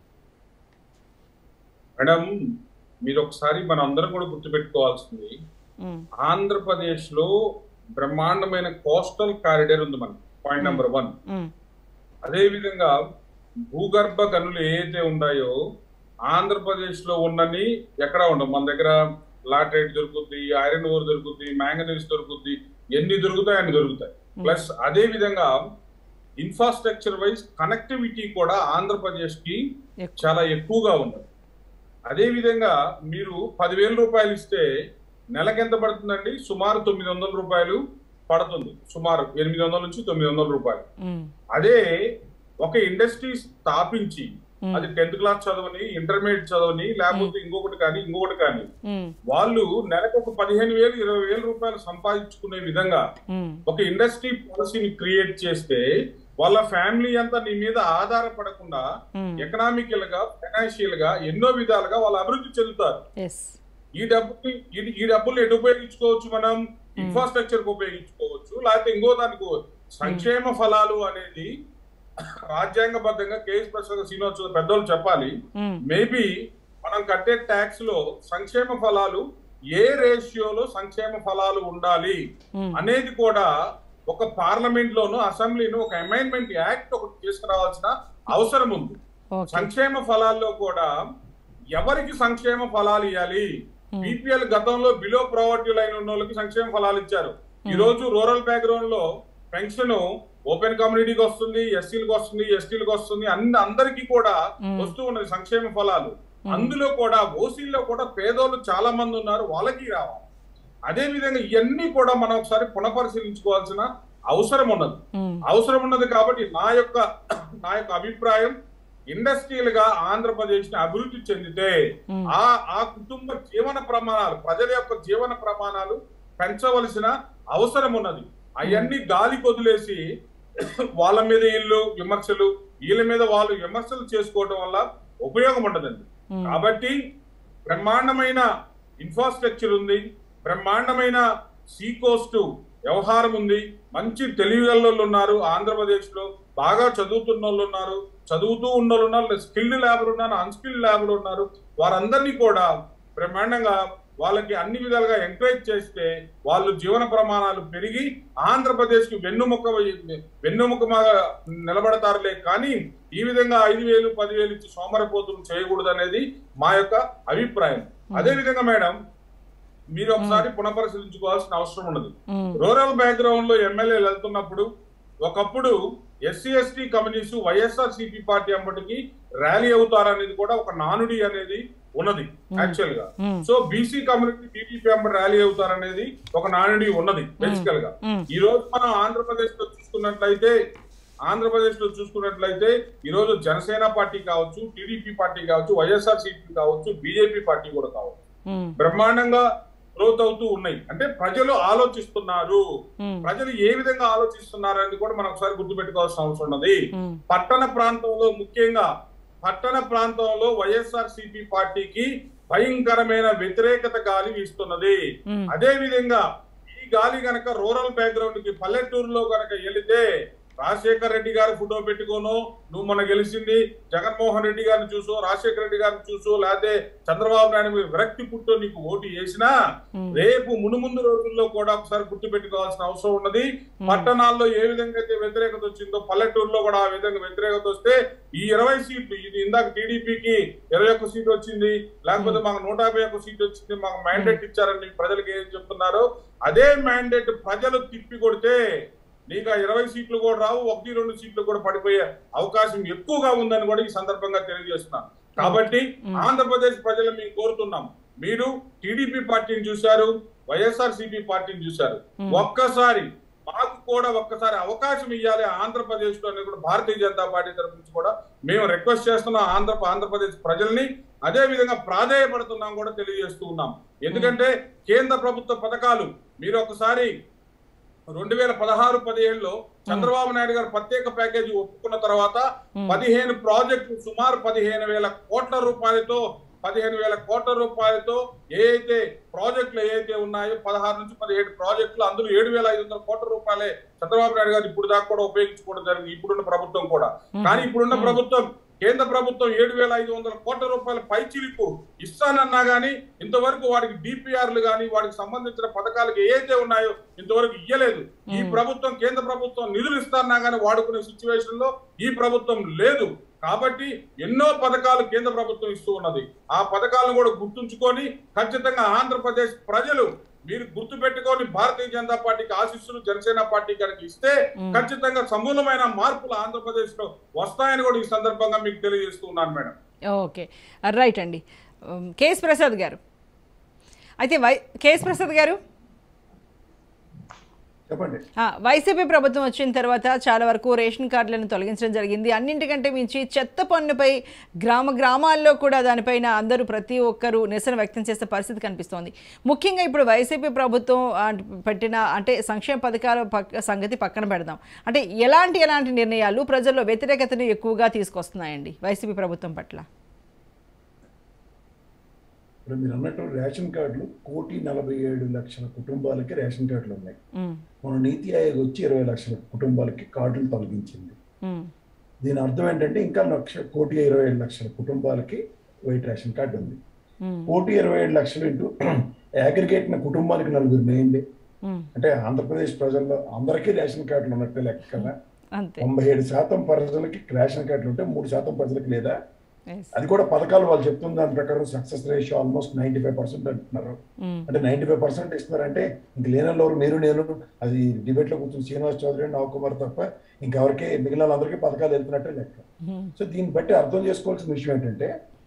మేడం మీరు ఒకసారి మన అందరం కూడా గుర్తుపెట్టుకోవాల్సింది ఉమ్, ఆంధ్రప్రదేశ్ లో బ్రహ్మాండమైన కోస్టల్ కారిడార్ ఉంది మనకి పాయింట్ నెంబర్ వన్ ఉమ్, అదే విధంగా భూగర్భ గనులు ఏదైతే ఉన్నాయో ఆంధ్రప్రదేశ్ లో ఉన్నని ఎక్కడ ఉండవు మన దగ్గర లాటరైట్ దొరుకుతుంది ఐరన్ ఓర్ దొరుకుతుంది మ్యాంగనీస్ దొరుకుతుంది ఎన్ని దొరుకుతాయి అన్ని దొరుకుతాయి ప్లస్ అదే విధంగా ఇన్ఫ్రాస్ట్రక్చర్ వైజ్ కనెక్టివిటీ కూడా ఆంధ్రప్రదేశ్ కి ఎక్కువ. చాలా ఎక్కువగా ఉన్నది అదే విధంగా మీరు పదివేల రూపాయలు ఇస్తే నెలకు ఎంత పడుతుందండి సుమారు తొమ్మిది వందల రూపాయలు పడుతుంది సుమారు ఎనిమిది వందల నుంచి తొమ్మిది వందల రూపాయలు ఉమ్, అదే ఒక ఇండస్ట్రీ స్థాపించి Hmm. అది టెన్త్ క్లాస్ చదవని ఇంటర్మీడియట్ చదవని లేకపోతే ఇంకొకటి కానీ ఇంకొకటి కానీ ఉమ్, వాళ్ళు నెలకు ఒక పదిహేను వేలు ఇరవై వేల రూపాయలు సంపాదించుకునే విధంగా ఉమ్, ఒక ఇండస్ట్రీ పాలసీని క్రియేట్ చేస్తే వాళ్ళ ఫ్యామిలీ అంతా నీ మీద ఆధారపడకుండా ఉమ్, ఎకనామికల్ గా ఫైనాన్షియల్ గా ఎన్నో విధాలుగా వాళ్ళు అభివృద్ధి చెందుతారు ఎస్ ఈ డబ్బుని ఇది- ఈ డబ్బులు ఎటు ఉపయోగించుకోవచ్చు మనం ఇన్ఫ్రాస్ట్రక్చర్ కు ఉపయోగించుకోవచ్చు లేకపోతే ఇంకో దానికి సంక్షేమ ఫలాలు అనేది రాజ్యాంగబద్ధంగా కేఎస్ ప్రసాద్ శ్రీనివాస్ పెద్దోళ్ళు చెప్పాలి ఉమ్, మేబీ మనం కట్టే ట్యాక్స్ లో సంక్షేమ ఫలాలు ఏ రేషియోలో సంక్షేమ ఫలాలు ఉండాలి ఉమ్, అనేది కూడా ఒక పార్లమెంట్ లోను అసెంబ్లీను ఒక అమెండ్మెంట్ యాక్ట్ ఒకటి తీసుకురావాల్సిన అవసరం ఉంది ఓకే సంక్షేమ ఫలాల్లో కూడా ఎవరికి సంక్షేమ ఫలాలు ఇవ్వాలి బీపీఎల్ గతంలో బిలో ప్రావర్టీ లైన్ ఉన్న వాళ్ళకి సంక్షేమ ఫలాలు ఇచ్చారు ఈ రోజు రూరల్ బ్యాక్గ్రౌండ్ లో పెన్షన్ ఓపెన్ కమ్యూనిటీకి వస్తుంది ఎస్సీలకు వస్తుంది ఎస్టీలకు వస్తుంది అన్ని అందరికీ కూడా వస్తూ ఉన్నది సంక్షేమ ఫలాలు అందులో కూడా ఓసీల్లో కూడా పేదోళ్ళు చాలా మంది ఉన్నారు వాళ్ళకి రావాలి అదే విధంగా ఇవన్నీ కూడా మనం ఒకసారి పునఃపరిశీలించుకోవాల్సిన అవసరం ఉన్నది ఉమ్, అవసరం ఉన్నది కాబట్టి నా యొక్క నా యొక్క అభిప్రాయం ఇండస్ట్రియల్ గా ఆంధ్రప్రదేశ్ ని అభివృద్ధి చెందితే Hmm. ఆ ఆ కుటుంబ జీవన ప్రమాణాలు ప్రజల యొక్క జీవన ప్రమాణాలు పెంచవలసిన అవసరం ఉన్నది అవన్నీ గాలి కొదిలేసి వాళ్ళ మీద వీళ్ళు విమర్శలు వీళ్ళ మీద వాళ్ళు విమర్శలు చేసుకోవడం వల్ల ఉపయోగం ఉండదండి Hmm. కాబట్టి బ్రహ్మాండమైన ఇన్ఫ్రాస్ట్రక్చర్ ఉంది బ్రహ్మాండమైన సీ కోస్ట్ వ్యవహారం ఉంది మంచి తెలివిగల్లో ఉన్నారు ఆంధ్రప్రదేశ్ లో బాగా చదువుతున్న వాళ్ళు ఉన్నారు చదువుతూ ఉన్న వాళ్ళు ఉన్నారు స్కిల్డ్ ల్యాబ్లు ఉన్నారు అన్స్కిల్డ్ ల్యాబ్లు ఉన్నారు వారందరినీ కూడా బ్రహ్మాండంగా వాళ్ళకి అన్ని విధాలుగా ఎంకరేజ్ చేస్తే వాళ్ళు జీవన ప్రమాణాలు పెరిగి ఆంధ్రప్రదేశ్ కి వెన్నుముక వెన్నుముకగా నిలబడతారులే కానీ ఈ విధంగా ఐదు వేలు పదివేలు ఇచ్చి సోమరపోతులు చేయకూడదు అనేది మా యొక్క అభిప్రాయం అదే విధంగా మేడం మీరు ఒకసారి పునఃపరిశీలించుకోవాల్సిన అవసరం ఉన్నది ఉమ్, రూరల్ బ్యాక్గ్రౌండ్ లో ఎమ్మెల్యేలు వెళ్తున్నప్పుడు ఒకప్పుడు SC ST communist YSR CP party అప్పటికి ర్యాలీ అవుతారనేది కూడా ఒక నానుడి అనేది ఉన్నది యాక్చువల్ గా Hmm. So BC community TDP Ambati rally అవుతారనేది ఒక నానుడి ఉన్నది బేసికల్ గా Hmm. ఈ రోజు మనం ఆంధ్రప్రదేశ్ లో చూసుకున్నట్లయితే ఆంధ్రప్రదేశ్ లో చూసుకున్నట్లయితే ఈ రోజు జనసేన పార్టీ కావచ్చు టీడీపీ పార్టీ కావచ్చు వైఎస్ఆర్ సిపి కావచ్చు బీజేపీ పార్టీ కూడా కావచ్చు ఉమ్, బ్రహ్మాండంగా గ్రోత్ అవుతూ ఉన్నాయి అంటే ప్రజలు ఆలోచిస్తున్నారు ఉమ్, ప్రజలు ఏ విధంగా ఆలోచిస్తున్నారు అనేది కూడా మనం ఒకసారి గుర్తుపెట్టుకోవాల్సిన అవసరం ఉన్నది ఉమ్, పట్టణ ప్రాంతంలో ముఖ్యంగా పట్టణ ప్రాంతంలో వైఎస్ఆర్ సిపి పార్టీకి భయంకరమైన వ్యతిరేకత గాలి వీస్తున్నది ఉమ్, అదే విధంగా ఈ గాలి గనక రూరల్ బ్యాక్గ్రౌండ్ కి పల్లెటూరులో గనక వెళితే రాజశేఖర్ రెడ్డి గారి ఫోటో పెట్టుకోను నువ్వు మన గెలిచింది జగన్మోహన్ రెడ్డి గారిని చూసో రాజశేఖర రెడ్డి గారిని చూసో లేకపోతే చంద్రబాబు నాయుడు మీద విరక్తి పుట్టో నీకు ఓటు వేసినా రేపు మునుముందు రోజుల్లో కూడా ఒకసారి గుర్తు పెట్టుకోవాల్సిన అవసరం ఉన్నది పట్టణాల్లో ఏ విధంగా అయితే వ్యతిరేకత వచ్చిందో పల్లెటూరులో కూడా ఆ విధంగా వ్యతిరేకత వస్తే ఈ ఇరవై సీట్లు ఇది ఇందాక టీడీపీకి ఇరవై ఒక్క సీట్ వచ్చింది లేకపోతే మాకు నూట యాభై ఒక్క సీట్ వచ్చింది మాకు మ్యాండేట్ ఇచ్చారని ప్రజలకు ఏం చెప్తున్నారు అదే మ్యాండేట్ ప్రజలు తిప్పి కొడితే నీకు ఆ ఇరవై సీట్లు కూడా రావు ఒకటి రెండు సీట్లు కూడా పడిపోయే అవకాశం ఎక్కువగా ఉందని కూడా ఈ సందర్భంగా తెలియజేస్తున్నాను కాబట్టి ఆంధ్రప్రదేశ్ ప్రజలు మేము కోరుతున్నాం మీరు టీడీపీ పార్టీని చూశారు వైఎస్ఆర్ సిపి పార్టీని చూశారు ఒక్కసారి మాకు కూడా ఒక్కసారి అవకాశం ఇవ్వాలి ఆంధ్రప్రదేశ్ లో అనేది కూడా భారతీయ జనతా పార్టీ తరఫు నుంచి కూడా మేము రిక్వెస్ట్ చేస్తున్నాం ఆంధ్ర ఆంధ్రప్రదేశ్ ప్రజల్ని అదే విధంగా ప్రాధేయపడుతున్నాం కూడా తెలియజేస్తూ ఉన్నాం ఎందుకంటే కేంద్ర ప్రభుత్వ పథకాలు మీరు ఒకసారి రెండు వేల పదహారు పదిహేడులో చంద్రబాబు నాయుడు గారు ప్రత్యేక ప్యాకేజీ ఒప్పుకున్న తర్వాత పదిహేను ప్రాజెక్టులు సుమారు పదిహేను వేల కోట్ల రూపాయలతో పదిహేను వేల కోట్ల రూపాయలతో ఏ అయితే ప్రాజెక్టులు ఏవైతే ఉన్నాయో పదహారు నుంచి పదిహేడు ప్రాజెక్టులు అందులో ఏడు వేల ఐదు వందల కోట్ల రూపాయలే చంద్రబాబు నాయుడు గారు ఇప్పుడు దాకా కూడా ఉపయోగించుకోవడం జరిగింది ఇప్పుడున్న ప్రభుత్వం కూడా కానీ ఇప్పుడున్న ప్రభుత్వం కేంద్ర ప్రభుత్వం ఏడు వేల ఐదు వందల కోట్ల రూపాయల పైచిలిపు ఇస్తానన్నా గానీ ఇంతవరకు వాడికి డిపిఆర్లు గాని వాడికి సంబంధించిన పథకాలకు ఏదైతే ఉన్నాయో ఇంతవరకు ఇయ్యలేదు ఈ ప్రభుత్వం కేంద్ర ప్రభుత్వం నిధులు ఇస్తానన్నా గానీ వాడుకునే సిచ్యువేషన్ లో ఈ ప్రభుత్వం లేదు కాబట్టి ఎన్నో పథకాలు కేంద్ర ప్రభుత్వం ఇస్తూ ఉన్నది ఆ పథకాలను కూడా గుర్తుంచుకొని ఖచ్చితంగా ఆంధ్రప్రదేశ్ ప్రజలు మీరు గుర్తు పెట్టుకొని భారతీయ జనతా పార్టీకి ఆశీస్సులు జనసేన పార్టీ కనుక ఇస్తే ఖచ్చితంగా సమూలమైన మార్పులు ఆంధ్రప్రదేశ్ లో వస్తాయని కూడా ఈ సందర్భంగా మీకు తెలియజేస్తున్నాను మేడం ఓకే రైట్ అండి ఉమ్, కేఎస్ ప్రసాద్ గారు అయితే వై కేఎస్ ప్రసాద్ గారు చెప్పండి ఆ, వైసీపీ ప్రభుత్వం వచ్చిన తర్వాత చాలా వరకు రేషన్ కార్డులను తొలగించడం జరిగింది అన్నింటికంటే మించి చెత్త పన్నుపై గ్రామ గ్రామాల్లో కూడా దానిపైన అందరూ ప్రతి ఒక్కరూ నిరసన వ్యక్తం చేసే పరిస్థితి కనిపిస్తోంది ముఖ్యంగా ఇప్పుడు వైసీపీ ప్రభుత్వం ఆ, పెట్టిన అంటే సంక్షేమ పథకాల పక్క సంగతి పక్కన పెడదాం అంటే ఎలాంటి ఎలాంటి నిర్ణయాలు ప్రజల్లో వ్యతిరేకతను ఎక్కువగా తీసుకొస్తున్నాయండి వైసీపీ ప్రభుత్వం పట్ల ఇప్పుడు మీరు అన్నట్టు రేషన్ కార్డులు కోటి నలభై ఏడు లక్షల కుటుంబాలకి రేషన్ కార్డులు ఉన్నాయి ఉమ్, మన నీతి ఆయోగ్ వచ్చి ఇరవై లక్షల కుటుంబాలకి కార్డులు తొలగించింది ఉమ్, దీని అర్థం ఏంటంటే ఇంకా లక్ష కోటి ఇరవై ఏడు లక్షల కుటుంబాలకి వైట్ రేషన్ కార్డు ఉంది ఉమ్, కోటి ఇరవై ఏడు లక్షలు ఇంటూ అగ్రిగేట్ కుటుంబానికి నలుగురు వేయండి ఉమ్, అంటే ఆంధ్రప్రదేశ్ ప్రజల్లో అందరికీ రేషన్ కార్డులు ఉన్నట్టే లెక్క కదా అంతే తొంభై ఏడు శాతం ప్రజలకి రేషన్ కార్డులు ఉంటే మూడు శాతం ప్రజలకు లేదా Yes. అది కూడా పథకాలు వాళ్ళు చెప్తున్న దాని ప్రకారం success ratio almost ninety five percent అంటున్నారు ఉమ్, అంటే నైన్టీ ఫైవ్ పర్సెంట్ ఇస్తున్నారంటే ఇంక లేనల్లో మీరు నేను అది డిబేట్ లో కూర్చుని శ్రీనివాస్ చౌదరి నవకుమార్ తప్ప ఇంకెవరికి మిగిలిన వాళ్ళందరికీ పథకాలు వెళ్తున్నట్టే లెక్క ఉమ్, సో దీన్ని బట్టి అర్థం చేసుకోవాల్సిన విషయం ఏంటంటే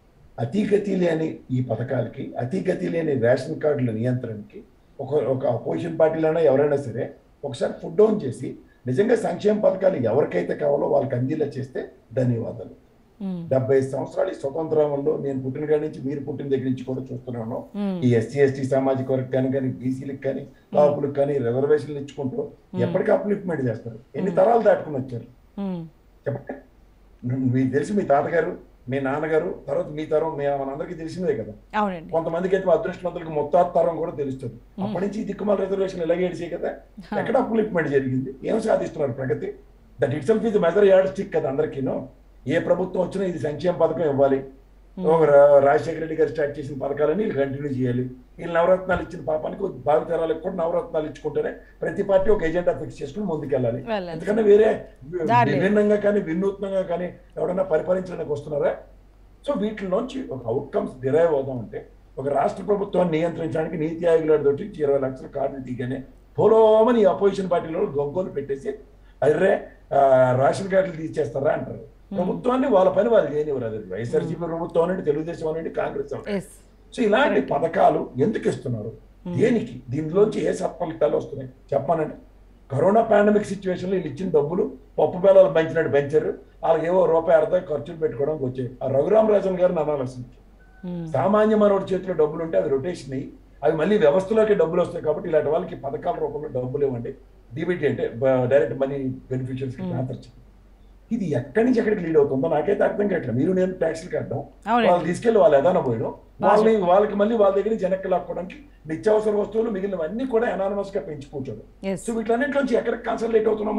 అతిగతి లేని ఈ పథకాలకి అతిగతి లేని రేషన్ కార్డుల నియంత్రణకి ఒక ఒక అపోజిషన్ పార్టీలైనా ఎవరైనా సరే ఒకసారి ఫుడ్ డౌన్ చేసి నిజంగా సంక్షేమ పథకాలు ఎవరికైతే కావాలో వాళ్ళకి అందేలా చేస్తే ధన్యవాదాలు ఉమ్, డెబ్బై సంవత్సరాల ఈ స్వతంత్రంలో నేను పుట్టిన కాడి నుంచి మీరు పుట్టిన దగ్గర నుంచి కూడా చూస్తున్నాను ఉమ్, ఈ ఎస్సీ ఎస్టీ సామాజిక వర్గానికి కానీ బీసీలకు కానీ కాపులకు కానీ రిజర్వేషన్లు ఇచ్చుకుంటూ ఎప్పటికీ అప్లిప్మెంట్ చేస్తారు ఎన్ని తరాలు దాటుకుని వచ్చారు ఉమ్, చెప్పండి ను- మీకు తెలిసి మీ తాతగారు మీ నాన్నగారు తర్వాత మీ తరం మీ మనందరికీ తెలిసిందే కదా అవునండి కొంతమందికి అయితే అదృష్టవంతులకి మొత్తం తరం కూడా తెలుస్తుంది అప్పటి నుంచి ఈ దిక్కుమాల రిజర్వేషన్ ఇలాగే ఏడిసే కదా ఎక్కడ అప్లిప్మెంట్ జరిగింది ఏం సాధిస్తున్నారు ప్రగతి దట్ ఇట్ సెల్ఫ్ ఇది మెజర్ యాడ్ స్టిక్ కదా అందరికీను ఏ ప్రభుత్వం వచ్చినా ఇది సంక్షేమ పథకం ఇవ్వాలి ఒక రా- రాజశేఖర రెడ్డి గారు స్టార్ట్ చేసిన పథకాలని వీళ్ళు కంటిన్యూ చేయాలి వీళ్ళు నవరత్నాలు ఇచ్చిన పాపానికి భావితరాలకు కూడా నవరత్నాలు ఇచ్చుకుంటేనే ప్రతి పార్టీ ఒక ఎజెండా ఫిక్స్ చేసుకుని ముందుకెళ్ళాలి వెళ్ళాలి. ఎందుకంటే వేరే దారి లేదు. విభిన్నంగా కానీ వినూత్నంగా కానీ ఎవరైనా పరిపాలించడానికి వస్తున్నారా సో వీటిలోంచి ఒక అవుట్కమ్స్ డిరైవ్ అవుదాం అంటే ఒక రాష్ట్ర ప్రభుత్వాన్ని నియంత్రించడానికి నీతి ఆయోగ్ తోటి ఇరవై లక్షల కార్డులు తీగానే పోలోమని అపోజిషన్ పార్టీలో గొగ్గోలు పెట్టేసి అర్రే ఆ, రేషన్ కార్డులు తీసేస్తారా అంటారు ప్రభుత్వాన్ని వాళ్ళ పని వాళ్ళు చేయనివ్వరు అది వైఎస్ఆర్సీపీ ప్రభుత్వం అనండి తెలుగుదేశం అనండి కాంగ్రెస్ అనండి ఎస్ సో ఇలాంటి పథకాలు ఎందుకు ఇస్తున్నారు దేనికి దీనిలోంచి ఏ సత్ఫలితాలు వస్తున్నాయి చెప్పానండి కరోనా పాండమిక్ సిచ్యువేషన్ లో వీళ్ళు ఇచ్చిన డబ్బులు పప్పు బేలాలు పెంచినట్టు పెంచారు వాళ్ళకి ఏవో రూపాయి అర్థం ఖర్చులు పెట్టుకోవడానికి వచ్చాయి ఆ రఘురామ రాజన్ గారిని అనాల్సింది సామాన్య మనోడి చేతిలో డబ్బులు ఉంటే అవి రొటేషన్ అయ్యి అవి మళ్ళీ వ్యవస్థలోకి డబ్బులు వస్తాయి కాబట్టి ఇలాంటి వాళ్ళకి పథకాల రూపంలో డబ్బులు ఇవ్వండి డిబిటీ అంటే డైరెక్ట్ మనీ బెనిఫిషియర్స్ ట్రాన్స్ఫర్ చేయండి ఇది ఎక్కడి నుంచి ఎక్కడికి లీడ్ అవుతుందో నాకైతే అర్థం కావట్లేదు మీరు నేను ట్యాక్స్లు కట్టడం అవునండి. వాళ్ళు తీసుకెళ్లి వాళ్ళు ఏదైనా పోయడం వాళ్ళని వాళ్ళకి మళ్ళీ వాళ్ళ దగ్గర నుంచి వెనక్కి లాక్కోవడానికి నిత్యావసర వస్తువులు మిగిలినవన్నీ కూడా అనానమస్ గా పెంచి కూర్చోడం ఎస్ సో వీటన్నింటిలోంచి ఎక్కడికి కాన్సన్ట్రేట్ అవుతున్నాం మనం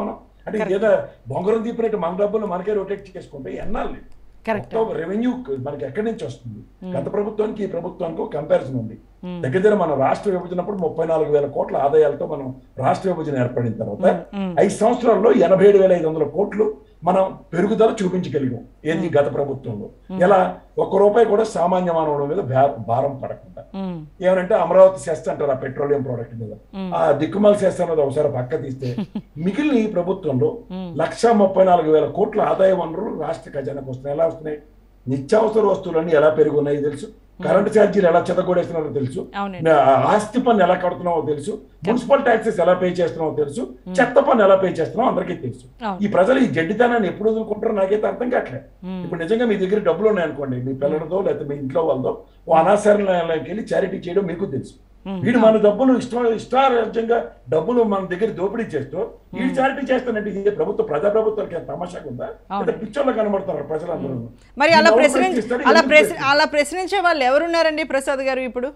అంటే ఇదేదో బొంగరం తీపినట్టు మన డబ్బులు మనకే రొటేట్ చేసుకుంటే ఎన్నాళ్ళు కరెక్ట్ రెవెన్యూ మనకి ఎక్కడి నుంచి వస్తుంది గత ప్రభుత్వానికి ఈ ప్రభుత్వానికి కంపారిజన్ ఉంది దగ్గర దగ్గర మనం రాష్ట్ర విభజనప్పుడు ముప్పై నాలుగు వేల కోట్ల ఆదాయాలతో మనం రాష్ట్ర విభజన ఏర్పడిన తర్వాత ఐదు సంవత్సరాల్లో ఎనభై ఏడు వేల ఐదు వందల కోట్లు మనం పెరుగుదల చూపించగలిగాం ఏది గత ప్రభుత్వంలో ఎలా ఒక్క రూపాయి కూడా సామాన్య మానవుల మీద భా- భారం పడకుండా ఏమనంటే అమరావతి సెస్ అంటారు ఆ పెట్రోలియం ప్రోడక్ట్ మీద ఆ దిక్కుమాల సెస్ అన్నది ఒకసారి పక్క తీస్తే మిగిలిన ఈ ప్రభుత్వంలో లక్ష ముప్పై నాలుగు వేల కోట్ల ఆదాయ వనరులు రాష్ట్ర ఖజానాకు వస్తున్నాయి ఎలా వస్తున్నాయి నిత్యావసర వస్తువులన్నీ ఎలా పెరుగున్నాయి తెలుసు కరెంట్ ఛార్జీలు ఎలా చెత్తగొడేస్తున్నారో తెలుసు అవునండి ఆ ఆస్తి పన్ను ఎలా కడుతున్నావో తెలుసు మున్సిపల్ ట్యాక్సెస్ ఎలా పే చేస్తున్నావో తెలుసు చెత్త పన్ను ఎలా పే చేస్తున్నావో అందరికీ తెలుసు అవును. ఈ ప్రజలు ఈ జడ్డితనాన్ని ఎప్పుడు వదులుకుంటారో నాకైతే అర్థం కావట్లేదు ఇప్పుడు నిజంగా మీ దగ్గర డబ్బులు ఉన్నాయనుకోండి మీ పిల్లలతో లేకపోతే మీ ఇంట్లో వాళ్ళతో ఓ అనాచారాలకి వెళ్ళి చారిటీ చేయడం మీకు తెలుసు వీడు మన డబ్బులు ఇష్ట ఇష్టారాజ్యంగా డబ్బులు మన దగ్గర దోపిడీ చేస్తూ వీడు చారిటీ చేస్తానంటే ఇది ప్రభుత్వ ప్రజా ప్రభుత్వానికి ఎంత తమాషాగా ఉందా అంటే పిచ్చోళ్ళ కనబడుతున్నారు ప్రజలందరూ మరి అలా వీళ్ళు ఎవరు ప్రశ్నించ ప్రశ్నిస్తారు? అలా ఎందుకు ప్రశ్న ప్రశ్నిస్తారు? అలా ప్రశ్నించే వాళ్ళు ఎవరున్నారండి ప్రసాద్ గారు ఇప్పుడు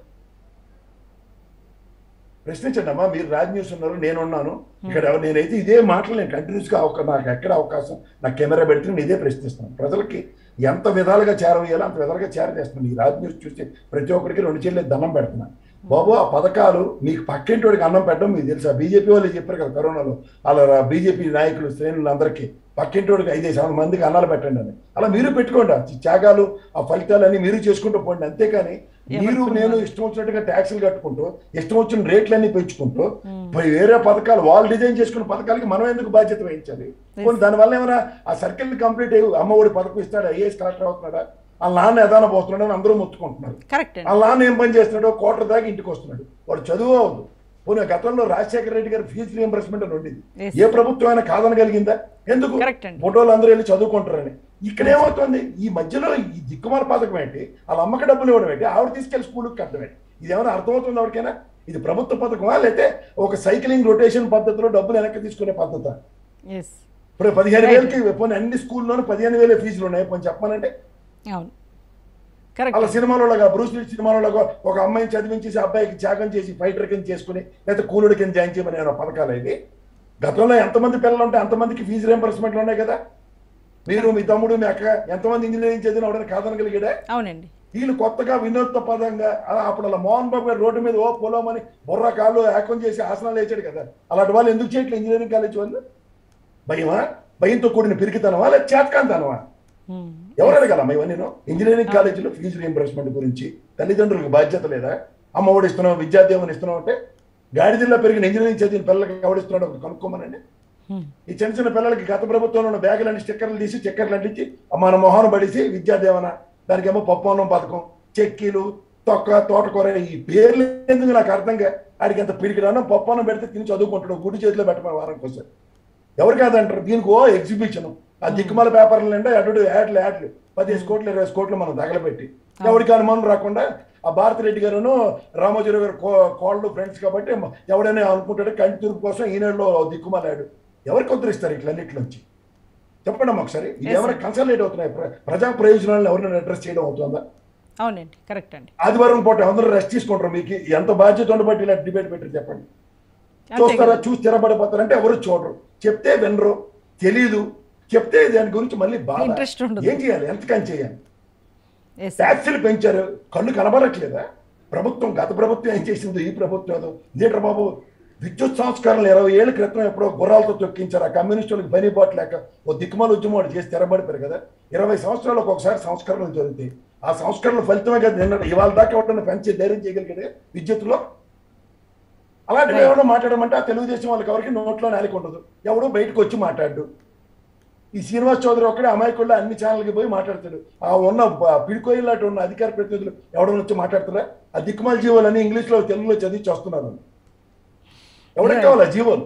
ప్రశ్నించండి అమ్మా మీరు రాజ్ న్యూస్ ఉన్నారు నేను ఉన్నాను ఇక్కడ ఎవరు- నేనైతే ఇదే మాటలు నేను కంటిన్యూస్ గా అవకా- నాకు ఎక్కడ అవకాశం నాకు కెమెరా పెడితే నేను ఇదే ప్రశ్నిస్తాను ప్రజలకి ఎంత విధాలుగా చేరవేయాలో అంత విధాలుగా చేర చేస్తున్నాను ఈ రాజ్ న్యూస్ చూసి ప్రతి ఒక్కరికి రెండు చెల్లి దండం పెడుతున్నాను బాబు ఆ పథకాలు మీకు పక్కింటోడికి అన్నం పెట్టడం మీకు తెలుసా బీజేపీ వాళ్ళు చెప్పారు కదా కరోనాలో అలా బీజేపీ నాయకులు శ్రేణులు అందరికీ పక్కింటోడికి ఐదేసి వందల మందికి అన్నాలు పెట్టండి అని అలా మీరు పెట్టుకోండి ఆ త్యాగాలు ఆ ఫలితాలన్నీ మీరు చేసుకుంటూ పోండి అంతేకాని మీరు నేను ఇష్టం వచ్చినట్టుగా ట్యాక్సులు కట్టుకుంటూ ఇష్టం వచ్చిన రేట్లన్నీ పెంచుకుంటూ పోయి వేరే పథకాలు వాళ్ళు డిజైన్ చేసుకున్న పథకాలకి మనం ఎందుకు బాధ్యత వహించాలి పోనీ దానివల్ల ఏమైనా ఆ సర్కిల్ కంప్లీట్ అయ్యి అమ్మఒడి పథకం ఇస్తాడా ఐఏఎస్ కలెక్టర్ అవుతున్నాడా వాళ్ళ నాన్న ఏదైనా పోతున్నాడు అని అందరూ మొత్తుకుంటున్నారు కరెక్ట్ అండి వాళ్ళ నాన్న ఏం పని చేస్తున్నాడో కోటర్ దాకా ఇంటికి వస్తున్నాడు వాడు చదువు అవదు పోనీ గతంలో రాజశేఖర రెడ్డి గారి ఫీజు రీఎంబర్స్మెంట్ అని ఉండేది Yes. ఏ ప్రభుత్వం అయినా కాదనగలిగిందా ఎందుకు Correct అండి. ఫోటోలు అందరూ వెళ్ళి చదువుకుంటారని ఇక్కడ ఏమవుతుంది ఈ మధ్యలో ఈ దిక్కుమాల పథకం ఏంటి వాళ్ళ అమ్మకి డబ్బులు ఇవ్వడం ఏంటి ఆవిడ తీసుకెళ్లి స్కూల్కి కట్టడం ఏంటి ఇది ఏమైనా అర్థమవుతుంది ఎవరికైనా ఇది ప్రభుత్వ పథకమా లేకపోతే ఒక సైక్లింగ్ రొటేషన్ పద్ధతిలో డబ్బులు వెనక్కి తీసుకునే పద్ధత ఎస్ ఇప్పుడు పదిహేను Right. వేలకి పోనీ అన్ని స్కూల్లోనూ పదిహేను వేల ఫీజులు ఉన్నాయి పోనీ చెప్పానంటే అవును కరెక్ట్ వాళ్ళ సినిమాలో బ్రూస్ లీ సినిమాలో ఒక అమ్మాయిని చదివించేసి అబ్బాయికి త్యాగం చేసి ఫైటర్ కింద చేసుకుని లేకపోతే కూలుడి కింద జాయిన్ చేయమని ఏమైనా పథకాలు ఇవి గతంలో ఎంతమంది పిల్లలు ఉంటే అంతమందికి ఫీజు రియంబర్స్మెంట్లు ఉన్నాయి కదా మీరు మీ తమ్ముడు మీ అక్క ఎంతమంది ఇంజనీరింగ్ చదివిన ఎవడైనా కాదనగలిగాడా అవునండి వీళ్ళు కొత్తగా వినూత్న పదంగా అలా అప్పుడు అలా మోహన్ బాబు గారు రోడ్డు మీద ఓ పొలమని బుర్ర కాళ్ళు ఏకం చేసి ఆసనాలు వేసాడు కదా అలాంటి వాళ్ళు ఎందుకు చేయట్లేదు ఇంజనీరింగ్ కాలేజ్ వాళ్ళు భయమా భయంతో కూడిన పిరికితనమా లేదా చేతకాంతనమా Hmm. ఎవరు అడగాలమ్మా ఇవన్నీ ఇంజనీరింగ్ కాలేజీలో ఫీజు రీఎంబర్స్మెంట్ గురించి తల్లిదండ్రులకు బాధ్యత లేదా అమ్మ ఒడి ఇస్తున్నావు విద్యాదేవని ఇస్తున్నావు అంటే గాడిదిల్లో పెరిగిన ఇంజనీరింగ్ చదివిన పిల్లలకి ఎవడిస్తున్నాడు ఒకటి కనుక్కోమనండి Hmm. ఈ చిన్న చిన్న పిల్లలకి గత ప్రభుత్వంలో ఉన్న బ్యాగులన్నీ స్టిక్కర్లు తీసి చక్కెరలు అంటించి మన మొహన పడిసి విద్యాదేవన దానికేమో పప్పు అన్నం పథకం చెక్కీలు తొక్క తోటకూర ఈ పేర్లు ఎందుకు నాకు అర్థంగా ఆడికి ఎంత పిడికిడానో పప్పు అన్నం పెడితే తిని చదువుకుంటాడు గుడి చేతిలో పెట్టమని వారానికి ఒకసారి ఎవరు కాదంటారు దీనికి ఓ ఎగ్జిబిషన్ ఆ దిక్కుమాల పేపర్లు అంటే అటు యాడ్లు యాడ్లు పదిహేను కోట్లు ఇరవై కోట్లు మనం తగలబెట్టి ఎవరికి అనుమానం రాకుండా ఆ భారతి రెడ్డి గారును రామోజీరావు గారు కో- కోళ్ళు ఫ్రెండ్స్ కాబట్టి మ- ఎవడైనా అనుకుంటాడు కంటి తూర్పు కోసం ఈనాడులో దిక్కుమాలాడు ఎవరికి ఉద్ధరిస్తారు ఇట్లన్నిట్లోంచి చెప్పండి అమ్మా ఒకసారి ఇది Yes, ఏమైనా కన్సల్టేట్ అవుతున్నాయి ప్ర- ప్రజా ప్రయోజనాలను ఎవరైనా అడ్రస్ చేయడం అవుతుందా అవునండి కరెక్ట్ అండి ఆదివారం పూట అందరూ రెస్ట్ తీసుకుంటారు మీకు ఎంత బాధ్యత ఉండబట్టి ఇలా డిబేట్ పెట్టి చెప్పండి అంతే చూస్తారా కదా. చూసి స్థిరపడిపోతారంటే ఎవరు చూడరు చెప్తే వినరు తెలీదు చెప్తే దాని గురించి మళ్ళీ బాధ Interest ఉండదు. ఏం చేయాలి ఎంతకని చేయాలి ఎస్ ట్యాక్సీలు పెంచారు కళ్ళు కనబడట్లేదా ప్రభుత్వం గత ప్రభుత్వం ఏం చేసిందో ఈ ప్రభుత్వం ఏదో ఇదేంట్రా బాబు విద్యుత్ సంస్కరణలు ఇరవై ఏళ్ళ క్రితం ఎప్పుడో గుర్రాలతో తొక్కించారు ఆ కమ్యూనిస్టులకు పని లేక ఓ దిక్కుమాల ఉద్యమం వాడు చేసి తెరబడిపోయారు కదా ఇరవై సంవత్సరాలకు ఒకసారి సంస్కరణలు జరుగుతాయి ఆ సంస్కరణల ఫలితమే కదా నిన్న ఇవాళ దాకా ఎవరైనా పెంచి ధైర్యం చేయగలిగాడే విద్యుత్తులో అలాంటివి ఎవడో మాట్లాడమంటే ఆ తెలుగుదేశం వాళ్ళకి ఎవరికి నోట్లో నాలిక ఉండదు ఎవడో బయటకు వచ్చి మాట్లాడు ఈ శ్రీనివాస్ చౌదరి ఒక్కడే అమాయకుల్లో అన్ని ఛానల్కి పోయి మాట్లాడతాడు ఆ ఉన్న పిడికోయిలాంటి ఉన్న అధికార ప్రతినిధులు ఎవడన్నా వచ్చి మాట్లాడతారా ఆ దిక్కుమాల జీవోలని ఇంగ్లీష్లో తెలుగులో చదివి వస్తున్నారు ఎవరికి కావాలి ఆ జీవోలు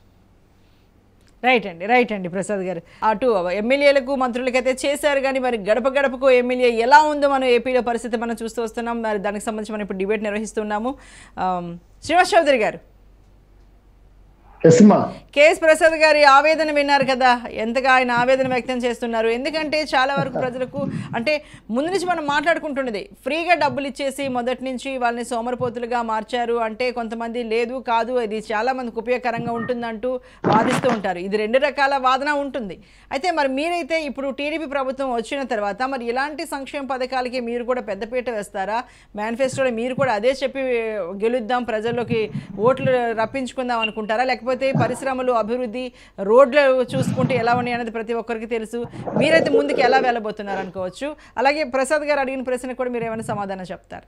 రైట్ అండి రైట్ అండి ప్రసాద్ గారు అటు ఎమ్మెల్యేలకు మంత్రులకైతే చేశారు కానీ మరి గడప గడపకు ఎమ్మెల్యే ఎలా ఉందో మనం ఏపీలో పరిస్థితి మనం చూస్తూ వస్తున్నాం మరి దానికి సంబంధించి మనం ఇప్పుడు డిబేట్ నిర్వహిస్తున్నాము ఆమ్, శ్రీనివాస్ చౌదరి గారు ఎస్మా కేఎస్ ప్రసాద్ గారి ఆవేదన విన్నారు కదా ఎంతగా ఆయన ఆవేదన వ్యక్తం చేస్తున్నారు ఎందుకంటే చాలా వరకు ప్రజలకు అంటే ముందు నుంచి మనం మాట్లాడుకుంటున్నది ఫ్రీగా డబ్బులు ఇచ్చేసి మొదటి నుంచి వాళ్ళని సోమరపోతులుగా మార్చారు అంటే కొంతమంది లేదు కాదు ఇది చాలా మందికి ఉపయోగకరంగా ఉంటుందంటూ వాదిస్తూ ఉంటారు ఇది రెండు రకాల వాదన ఉంటుంది అయితే మరి మీరైతే ఇప్పుడు టీడీపీ ప్రభుత్వం వచ్చిన తర్వాత మరి ఇలాంటి సంక్షేమ పథకాలకి మీరు కూడా పెద్దపీట వేస్తారా మేనిఫెస్టోలో మీరు కూడా అదే చెప్పి గెలుద్దాం ప్రజల్లోకి ఓట్లు రప్పించుకుందాం అనుకుంటారా లేకపోతే పరిశ్రమలు అభివృద్ధి రోడ్లు చూసుకుంటే ఎలా ఉన్నాయి అనేది ప్రతి ఒక్కరికి తెలుసు మీరైతే ముందుకు ఎలా వెళ్ళబోతున్నారు అనుకోవచ్చు అలాగే ప్రసాద్ గారు అడిగిన ప్రశ్నకు కూడా మీరు ఏమైనా సమాధానం చెప్తారు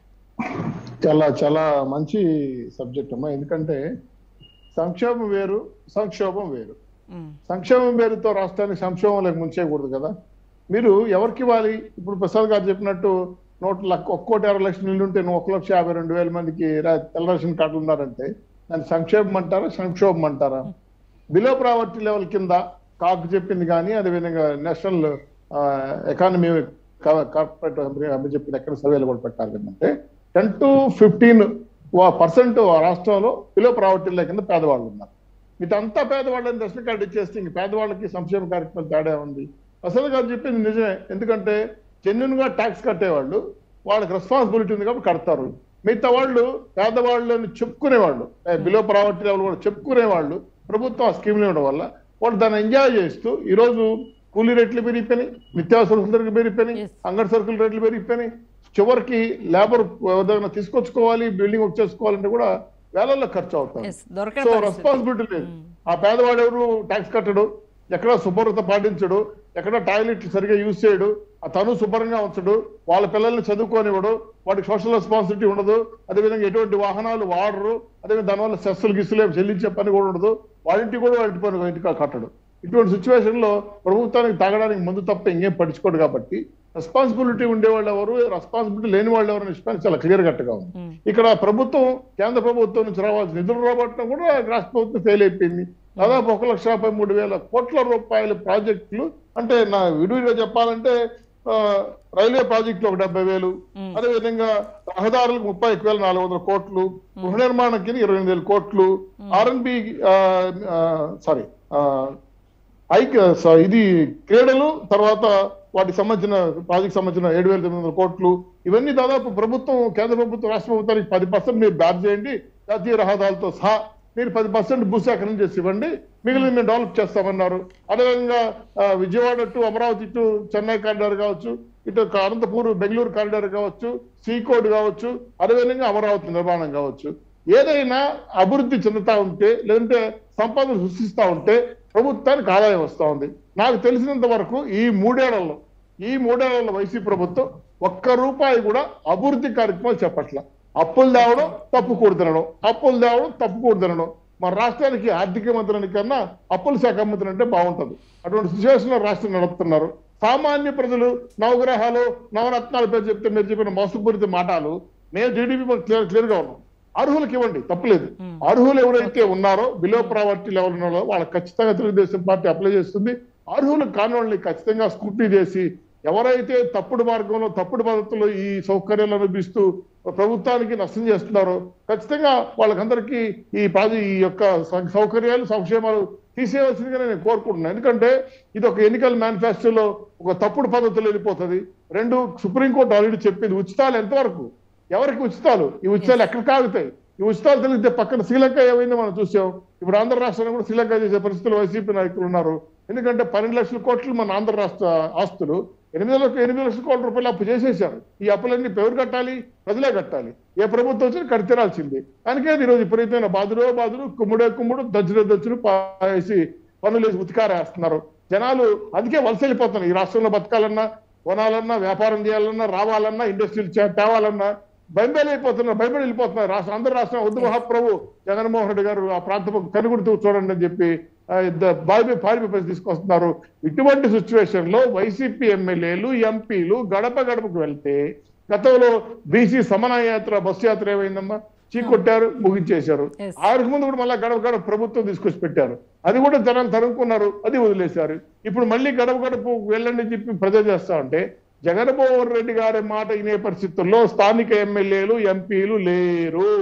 చాలా చాలా మంచి సబ్జెక్ట్ అమ్మా ఎందుకంటే సంక్షేమం వేరు సంక్షోభం వేరు ఉమ్, సంక్షేమం పేరుతో రాష్ట్రానికి సంక్షేమంలోకి ముంచేయకూడదు కదా మీరు ఎవరికి ఇవ్వాలి ఇప్పుడు ప్రసాద్ గారు చెప్పినట్టు నూట లక్ష ఒక్క కోటి అరవై లక్షల నిండి ఉంటే నువ్వు ఒక లక్ష యాభై రెండు వేల మందికి రా- తెల్ల రేషన్ కార్డులు ఉన్నారంటే దాన్ని సంక్షేమం అంటారా సంక్షోభం అంటారా బిలో ప్రావర్టీ లెవెల్ కింద కాకు చెప్పింది కానీ అదేవిధంగా నేషనల్ ఎకానమీ కార్పొరేట్ అవి చెప్పిన ఎక్కడ సర్వేలు కూడా పెట్టాలి అంటే టెన్ టు ఫిఫ్టీన్ పర్సెంట్ రాష్ట్రంలో బిలో ప్రావర్టీ కింద పేదవాళ్ళు ఉన్నారు ఇదంతా పేదవాళ్ళని రేషన్ కార్డు ఇచ్చేస్తే ఇంక పేదవాళ్ళకి సంక్షేమ కార్యక్రమం తేడా ఉంది అసలు గారు చెప్పింది నిజమే ఎందుకంటే జెన్యున్ గా ట్యాక్స్ కట్టేవాళ్ళు వాళ్ళకి రెస్పాన్సిబిలిటీ ఉంది కాబట్టి కడతారు మిగతా వాళ్ళు పేదవాళ్ళని చెప్పుకునేవాళ్ళు బిలో ప్రావర్టీ లెవెల్ కూడా చెప్పుకునేవాళ్ళు ప్రభుత్వం ఆ స్కీమ్లు ఇవ్వడం వల్ల వాళ్ళు దాన్ని ఎంజాయ్ చేస్తూ ఈ రోజు కూలీ రేట్లు పెరిగిపోయినాయి నిత్యావసర సరుకుల రేట్లు పెరిగిపోయినాయి Yes. అంగడి సరుకుల రేట్లు పెరిగిపోయినాయి చివరికి లేబర్ ఏదైనా తీసుకొచ్చుకోవాలి బిల్డింగ్ వచ్చేసుకోవాలంటే కూడా వేలల్లో ఖర్చు అవుతుంది ఎస్ దొరకని సో పరిస్థితి. రెస్పాన్సిబిలిటీ లేదు ఆ పేదవాడు ఎవరు ట్యాక్స్ కట్టడు ఎక్కడ శుభ్రత పాటించడు ఎక్కడ టాయిలెట్ సరిగా యూజ్ చేయడు ఆ తను శుభ్రంగా ఉంచడు వాళ్ళ పిల్లల్ని చదువుకోనివ్వడు వాడికి సోషల్ రెస్పాన్సిబిలిటీ ఉండదు అదేవిధంగా ఎటువంటి వాహనాలు వాడరు అదేవిధంగా దానివల్ల సెస్సులు గిస్సులు ఏమి చెల్లించే పని కూడా ఉండదు వాడింటి కూడా వాటి పని ఇంటికి కట్టడు ఇటువంటి సిచ్యువేషన్ లో ప్రభుత్వానికి తాగడానికి ముందు తప్ప ఇంకేం పట్టించుకోడు కాబట్టి రెస్పాన్సిబిలిటీ ఉండేవాళ్ళు ఎవరు రెస్పాన్సిబిలిటీ లేని వాళ్ళు ఎవరు అనే విషయాన్ని చాలా క్లియర్ కట్గా ఉంది ఉమ్, ఇక్కడ ప్రభుత్వం కేంద్ర ప్రభుత్వం నుంచి రావాల్సిన నిధులు రాబట్టడం కూడా రాష్ట్ర ప్రభుత్వం ఫెయిల్ అయిపోయింది దాదాపు ఒక లక్ష యాభై మూడు వేల కోట్ల రూపాయల ప్రాజెక్టులు అంటే నా విడివిడిగా చెప్పాలంటే ఆ, రైల్వే ప్రాజెక్టులు ఒక డెబ్బై వేలు మ్మ్. అదేవిధంగా రహదారులకు ముప్పై ఒక వేల నాలుగు వందల కోట్లు గృహ నిర్మాణానికి ఇరవై ఎనిమిది వేల కోట్లు ఆర్ఎన్బి సారీ ఐక్ స- ఇది క్రీడలు తర్వాత వాటికి సంబంధించిన ప్రాజెక్ట్ సంబంధించిన ఏడు వేల తొమ్మిది వందల కోట్లు ఇవన్నీ దాదాపు ప్రభుత్వం కేంద్ర ప్రభుత్వం రాష్ట్ర ప్రభుత్వానికి పది పర్సెంట్ మీరు బ్యార్ చేయండి జాతీయ రహదారులతో సహా మీరు పది పర్సెంట్ భూసేకరణ చేసి ఇవ్వండి మిగిలిన మేము డెవలప్ చేస్తామన్నారు అదేవిధంగా ఆ, Vijayawada to Amaravati to Chennai corridor కావచ్చు ఇటు అనంతపూర్ బెంగళూరు కారిడార్ కావచ్చు సీకోడ్ కావచ్చు అదేవిధంగా అమరావతి నిర్మాణం కావచ్చు ఏదైనా అభివృద్ధి చెందుతా ఉంటే లేదంటే సంపద సృష్టిస్తా ఉంటే ప్రభుత్వానికి ఆదాయం వస్తా ఉంది నాకు తెలిసినంత వరకు ఈ మూడేళ్లలో ఈ మూడేళ్లలో వైసీపీ ప్రభుత్వం ఒక్క రూపాయి కూడా అభివృద్ధి కార్యక్రమాలు చెప్పట్ల అప్పులు తేవడం తప్పు కూడుతునడం అప్పులు తేవడం తప్పు కూడుతునడం మన రాష్ట్రానికి ఆర్థిక మంత్రుని కన్నా అప్పుల శాఖ మంత్రి అంటే బాగుంటది అటువంటి సిచ్యువేషన్ లో రాష్ట్రం నడుపుతున్నారు సామాన్య ప్రజలు నవగ్రహాలు నవరత్నాల పేరు చెప్తే మీరు చెప్పిన మోసపూరిత మాటలు మేము జీడీపీ క్లియర్ క్లియర్ గా ఉన్నాం అర్హులకు ఇవ్వండి తప్పులేదు అర్హులు ఎవరైతే ఉన్నారో బిలో ప్రావర్టీ లెవెల్ ఉన్నారో వాళ్ళకి ఖచ్చితంగా తెలుగుదేశం పార్టీ అప్లై చేస్తుంది అర్హులు కాని వాళ్ళని ఖచ్చితంగా స్కూటీ చేసి ఎవరైతే తప్పుడు మార్గంలో తప్పుడు పద్ధతిలో ఈ సౌకర్యాలు అనుభవిస్తూ ప్రభుత్వానికి నష్టం చేస్తున్నారో ఖచ్చితంగా వాళ్ళకందరికీ ఈ ప్రాజెక్ట్ ఈ యొక్క సౌ- సౌకర్యాలు సంక్షేమాలు తీసేయవలసిందిగా నేను కోరుకుంటున్నాను ఎందుకంటే ఇది ఒక ఎన్నికల మేనిఫెస్టోలో ఒక తప్పుడు పద్ధతిలో వెళ్ళిపోతుంది రెండు సుప్రీంకోర్టు ఆల్రెడీ చెప్పింది ఉచితాలు ఎంతవరకు ఎవరికి ఉచితాలు ఈ ఉచితాలు ఎక్కడ కాగుతాయి ఈ ఉచితాలు తెలిగితే పక్కన శ్రీలంక ఏమైందో మనం చూసాం ఇప్పుడు ఆంధ్ర రాష్ట్రాన్ని కూడా శ్రీలంక చేసే పరిస్థితులు వైసీపీ నాయకులు ఉన్నారు ఎందుకంటే పన్నెండు లక్షల కోట్లు మన ఆంధ్ర రాష్ట్ర ఆస్తులు ఎనిమిది లక్షల ఎనిమిది లక్షల కోట్ల రూపాయలు అప్పు చేసేసారు ఈ అప్పులన్నీ ఎవరు కట్టాలి ప్రజలే కట్టాలి ఏ ప్రభుత్వం వచ్చినా కట్టి తీరాల్సింది అందుకే ఈరోజు విపరీతమైన బాధుడో బాధుడు కుమ్ముడే కుమ్ముడు దచ్చుడే దచ్చుడు వేసి పనులు వేసి ఉతికారేస్తున్నారు జనాలు అందుకే వలస వెళ్ళిపోతున్నారు ఈ రాష్ట్రంలో బతకాలన్నా కొనాలన్నా వ్యాపారం చేయాలన్నా రావాలన్నా ఇండస్ట్రీలు చే- తేవాలన్నా బయలుదేరి అయిపోతున్నారు బయలుదేరి వెళ్ళిపోతున్నారు రాష్ట్రం అందరు రాష్ట్రం వద్దు మహాప్రభు జగన్మోహన్ రెడ్డి గారు ఆ ప్రాంతం కనుగుడుతూ చూడండి అని చెప్పి ఆ, ఇద్ద- బావి పారిపోయి తీసుకొస్తున్నారు ఇటువంటి సిచ్యువేషన్ లో వైసీపీ ఎమ్మెల్యేలు ఎంపీలు గడప గడపకు వెళ్తే గతంలో బీసీ సమన్వయ యాత్ర బస్సు యాత్ర ఏమైందమ్మా చీకొట్టారు ముగించేశారు Yes. ఆరుకు ముందు కూడా మళ్ళీ గడప గడప ప్రభుత్వం తీసుకొచ్చి పెట్టారు అది కూడా జనాలు తరుముకున్నారు అది వదిలేశారు ఇప్పుడు మళ్ళీ గడప గడప వెళ్ళండి అని చెప్పి ప్రజలు చేస్తా ఉంటే జగన్మోహన్ రెడ్డి గారి మాట వినే పరిస్థితుల్లో స్థానిక ఎమ్మెల్యేలు ఎంపీలు లేరు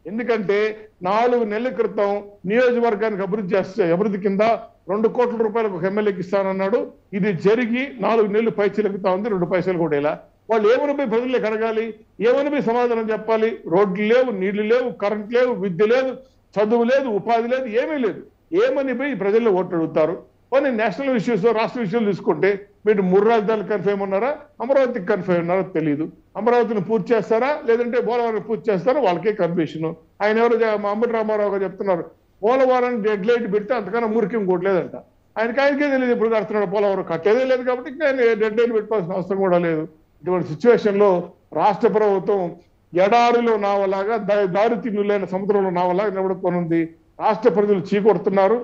ఎందుకంటే నాలుగు నెలల క్రితం నియోజకవర్గానికి అభివృద్ధి చేస్తే అభివృద్ధి కింద రెండు కోట్ల రూపాయలకు ఒక ఎమ్మెల్యేకి ఇస్తానన్నాడు ఇది జరిగి నాలుగు నెలలు పైచీలకుతా ఉంది రెండు పైసలు కూడా ఇలా వాళ్ళు ఏమని పోయి ప్రజలకు అడగాలి ఏమని పోయి సమాధానం చెప్పాలి రోడ్లు లేవు నీళ్లు లేవు కరెంట్ లేవు విద్య లేదు చదువు లేదు ఉపాధి లేదు ఏమీ లేదు ఏమని పోయి ప్రజల్లో ఓట్లు అడుగుతారు పోనీ నేషనల్ ఇష్యూస్ రాష్ట్ర విషయాలు తీసుకుంటే మీరు మూడు రాజధానులు కన్ఫర్మ్ ఉన్నారా అమరావతికి కన్ఫర్మ్ ఉన్నారో తెలియదు అమరావతిని పూర్తి చేస్తారా లేదంటే పోలవరం పూర్తి చేస్తారా వాళ్ళకే కన్ఫ్యూషన్ ఆయన ఎవరు జ- మా అంబటి రామారావు గారు చెప్తున్నారు పోలవరం డెడ్ లైట్ పెడితే అంతకన్నా మురికి ఇంకోట్లేదంట ఆయనకి ఆయనకే తెలియదు ఇప్పుడు కడుతున్నాడు పోలవరం కట్టేదే లేదు కాబట్టి ఇంకా ఆయన డెడ్ లైట్ పెట్టుకోవాల్సిన అవసరం కూడా లేదు ఇటువంటి సిచ్యువేషన్ లో రాష్ట్ర ప్రభుత్వం ఎడారిలో నావలాగా దా- దారి తిన్నులైన సముద్రంలో నావలాగా నిలబడుకొని రాష్ట్ర ప్రజలు చీకొడుతున్నారు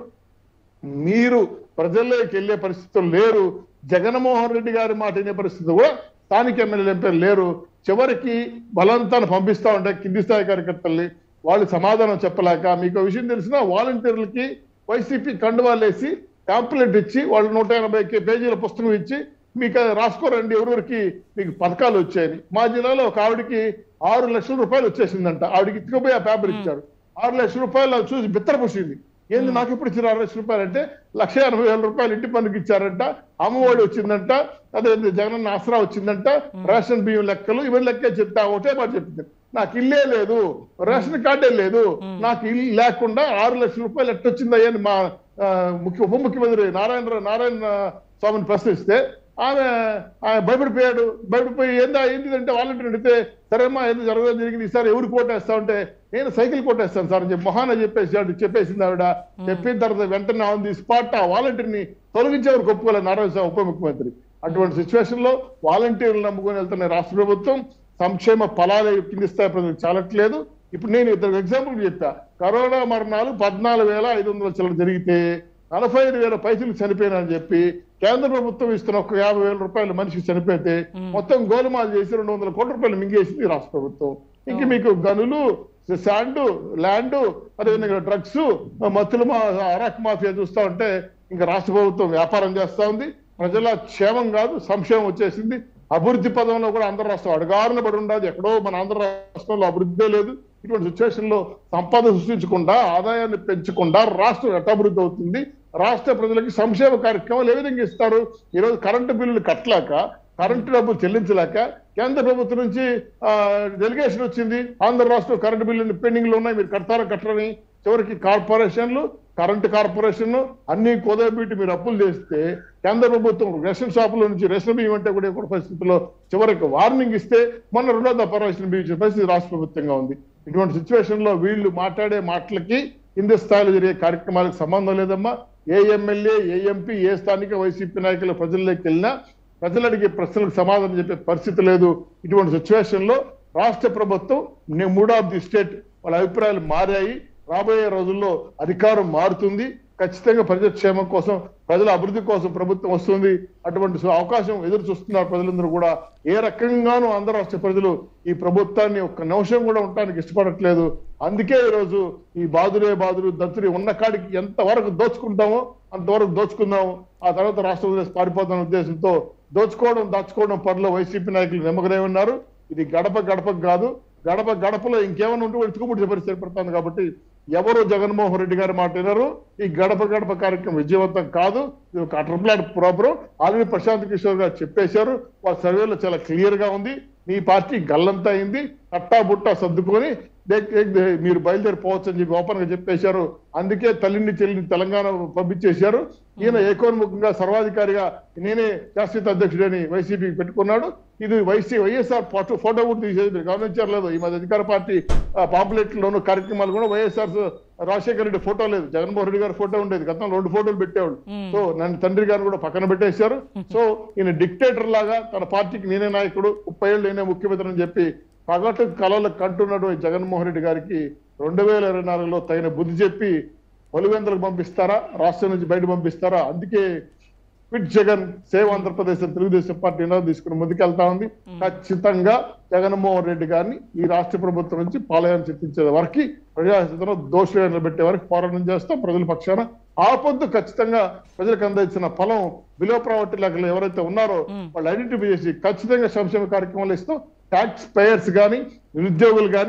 మీరు ప్రజల్లోకి వెళ్ళే పరిస్థితులు లేరు జగన్మోహన్ రెడ్డి గారి మాట వినే పరిస్థితి కూడా స్థానిక ఎమ్మెల్యేలు ఎంపీలు లేరు చివరికి బలవంతాన్ని పంపిస్తా ఉంటే కింది స్థాయి కార్యకర్తల్ని వాళ్ళు సమాధానం చెప్పలేక మీకు ఒక విషయం తెలిసిన వాలంటీర్లకి వైసీపీ కండువాలు వేసి టాంప్లెట్ ఇచ్చి వాళ్ళు నూట ఎనభై పేజీల పుస్తకం ఇచ్చి మీకు అది రాసుకోరండి ఎవరెవరికి మీకు పథకాలు వచ్చాయని మా జిల్లాలో ఒక ఆవిడకి ఆరు లక్షల రూపాయలు వచ్చేసిందంట ఆవిడకి ఇట్టుకుపోయి ఆ పేపర్ ఇచ్చారు ఆరు లక్షల రూపాయలు అది చూసి బిత్తరపోసింది ఏంది నాకు ఇప్పుడు ఇచ్చిన ఆరు లక్షల రూపాయలు అంటే లక్ష ఎనభై వేల రూపాయలు ఇంటి పన్నుకి ఇచ్చారంట అమ్మఒడి వచ్చిందంట అదే జగనన్న ఆసరా వచ్చిందంట రేషన్ బియ్యం లెక్కలు ఇవన్నీ లెక్కే చెప్తా ఒకటే మాట చెప్పింది నాకు ఇల్లే లేదు రేషన్ కార్డే లేదు నాకు ఇల్లు లేకుండా ఆరు లక్షల రూపాయలు ఎట్టొచ్చిందయ్యా అని మా ఆ, ముఖ్య ఉప ముఖ్యమంత్రి నారాయణ నారాయణ స్వామిని ప్రశ్నిస్తే ఆమె ఆమె భయపడిపోయాడు భయపడిపోయి ఏందా ఏంటిదంటే వాలంటీర్ అడిగితే సరేమ్మా ఏదో జరగడం జరిగింది ఈసారి ఎవరు కోటేస్తా ఉంటే నేను సైకిల్ కొట్టేస్తాను సార్ అని చెప్పి మొహాన చెప్పేసి చెప్పేసింది ఆవిడ చెప్పిన తర్వాత వెంటనే ఆన్ ది స్పాట్ ఆ వాలంటీర్ని తొలగించేవారు ఒప్పుకోలేదు నారాయణ స్వామి ఉప ముఖ్యమంత్రి అటువంటి సిచ్యువేషన్ లో వాలంటీర్లు నమ్ముకొని వెళ్తున్న రాష్ట్ర ప్రభుత్వం సంక్షేమ ఫలాలు కింది స్థాయి ప్రజలకు చాలట్లేదు ఇప్పుడు నేను ఇద్దరు ఎగ్జాంపుల్ చెప్పా కరోనా మరణాలు పద్నాలుగు వేల ఐదు వందల చిల్లర జరిగితే నలభై ఐదు వేల పైసలు చనిపోయినని చెప్పి కేంద్ర ప్రభుత్వం ఇస్తున్న ఒక యాభై వేల రూపాయలు మనిషికి చనిపోతే మొత్తం గోలుమాలు చేసి రెండు వందల కోట్ల రూపాయలు మింగేసింది రాష్ట్ర ప్రభుత్వం ఇంక మీకు గనులు శాండ్ ల్యాండ్ అదేవిధంగా డ్రగ్స్ మత్తుల మా అరాక్ మాఫియా చూస్తా ఉంటే ఇంకా రాష్ట్ర ప్రభుత్వం వ్యాపారం చేస్తా ఉంది ప్రజల క్షేమం కాదు సంక్షేమం వచ్చేసింది అభివృద్ధి పదంలో కూడా ఆంధ్ర రాష్ట్రం అడుగారున పడి ఉండదు ఎక్కడో మన ఆంధ్ర రాష్ట్రంలో అభివృద్ధి లేదు ఇటువంటి సిచ్యువేషన్ లో సంపద సృష్టించకుండా ఆదాయాన్ని పెంచకుండా రాష్ట్రం ఎట్ట అభివృద్ధి అవుతుంది రాష్ట్ర ప్రజలకి సంక్షేమ కార్యక్రమాలు ఏ విధంగా ఇస్తారు ఈరోజు కరెంటు బిల్లులు కట్టలేక కరెంటు డబ్బులు చెల్లించలేక కేంద్ర ప్రభుత్వం నుంచి డెలిగేషన్ వచ్చింది ఆంధ్ర రాష్ట్రం కరెంటు బిల్లులు పెండింగ్ లో ఉన్నాయి మీరు కడతారా కట్టరని చివరికి కార్పొరేషన్లు కరెంటు కార్పొరేషన్ అన్ని కుదరబెట్టి మీరు అప్పులు చేస్తే కేంద్ర ప్రభుత్వం రేషన్ షాపుల నుంచి రేషన్ బియ్యం అంటే కూడా ఎక్కడ పరిస్థితుల్లో చివరికి వార్నింగ్ ఇస్తే మొన్న రెండో దఫా రేషన్ బియ్యం ఇచ్చిన పరిస్థితి రాష్ట్ర ప్రభుత్వంగా ఉంది ఇటువంటి సిచ్యువేషన్ లో వీళ్ళు మాట్లాడే మాటలకి కింది స్థాయిలో జరిగే కార్యక్రమాలకు సంబంధం లేదమ్మా ఏ ఎమ్మెల్యే ఏ ఎంపీ ఏ స్థానిక వైసీపీ నాయకులు ప్రజల్లోకి వెళ్ళినా ప్రజలు అడిగే ప్రశ్నలకు సమాధానం చెప్పే పరిస్థితి లేదు ఇటువంటి సిచ్యువేషన్ లో రాష్ట్ర ప్రభుత్వం మూడ్ ఆఫ్ ది స్టేట్ వాళ్ళ అభిప్రాయాలు మారాయి రాబోయే రోజుల్లో అధికారం మారుతుంది ఖచ్చితంగా ప్రజాక్షేమం కోసం ప్రజల అభివృద్ధి కోసం ప్రభుత్వం వస్తుంది అటువంటి సు- అవకాశం ఎదురు చూస్తున్నారు ప్రజలందరూ కూడా ఏ రకంగానూ ఆంధ్ర రాష్ట్ర ప్రజలు ఈ ప్రభుత్వాన్ని ఒక్క నిమిషం కూడా ఉండటానికి ఇష్టపడట్లేదు అందుకే ఈరోజు ఈ బాధురే బాధురు దత్తురి ఉన్న కాడికి ఎంత వరకు దోచుకుంటామో అంతవరకు దోచుకుందాము ఆ తర్వాత రాష్ట్ర ప్రదేశ్ పారిపోతున్న ఉద్దేశంతో దోచుకోవడం దాచుకోవడం పనిలో వైసీపీ నాయకులు నిమ్మకనే ఉన్నారు ఇది గడప గడపకు కాదు గడప గడపలో ఇంకేమైనా ఉంటే వెతుకుబడి పరిస్థితి పడుతుంది కాబట్టి ఎవరు జగన్మోహన్ రెడ్డి గారి మాట వినరు ఈ గడప గడప కార్యక్రమం విజయవంతం కాదు ఇది ఒక utter flop programme already Prashant Kishor garu చెప్పేశారు వాళ్ళ సర్వేలో చాలా క్లియర్ గా ఉంది మీ పార్టీ గల్లంతా అయింది అట్టా బుట్టా సర్దుకొని దే- దే- మీరు బయలుదేరిపోవచ్చు అని చెప్పి ఓపెన్ గా చెప్పేశారు అందుకే తల్లిని చెల్లిని తెలంగాణ పంపించేశారు ఈయన ఏకోన్ముఖంగా సర్వాధికారిగా నేనే శాశ్వత అధ్యక్షుడని వైసీపీ పెట్టుకున్నాడు ఇది వైసీ వైఎస్ఆర్ ఫోటో ఫోటో కూడా తీసేది మీరు గమనించలేదు ఈ మధ్య అధికార పార్టీ పాంప్లెట్ లోను కార్యక్రమాలు కూడా వైఎస్ఆర్ రాజశేఖర రెడ్డి ఫోటో లేదు జగన్మోహన్ రెడ్డి గారి ఫోటో ఉండేది గతంలో రెండు ఫోటోలు పెట్టేవాడు సో నన్ను తండ్రి గారిని కూడా పక్కన పెట్టేశారు సో ఈయన డిక్టేటర్ లాగా తన పార్టీకి నేనే నాయకుడు ముప్పై ఏళ్ళు నేనే ముఖ్యమంత్రి అని చెప్పి పగటి కళలకు కంటున్నటువంటి జగన్మోహన్ రెడ్డి గారికి రెండు వేల ఇరవై నాలుగులో తగిన బుద్ధి చెప్పి పలువెందులకు పంపిస్తారా రాష్ట్రం నుంచి బయట పంపిస్తారా అందుకే క్విట్ జగన్ సేవ్ ఆంధ్రప్రదేశ్ అని తెలుగుదేశం పార్టీ నినాదం తీసుకుని ముందుకెళ్తా ఉంది ఖచ్చితంగా జగన్మోహన్ రెడ్డి గారిని ఈ రాష్ట్ర ప్రభుత్వం నుంచి పాలయాన్ని చిత్తించే వరకు ప్రజాహితంలో దోషులుగా నిలబెట్టే వరకు పోరాటం చేస్తాం ప్రజల పక్షాన ఆ పొద్దు ఖచ్చితంగా ప్రజలకు అందించిన ఫలం బిలో ప్రావర్టీ లెక్కలు ఎవరైతే ఉన్నారో వాళ్ళు ఐడెంటిఫై చేసి ఖచ్చితంగా సంక్షేమ కార్యక్రమాలు ఇస్తాం ట్యాక్స్ పేయర్స్ కానీ నిరుద్యోగులు కానీ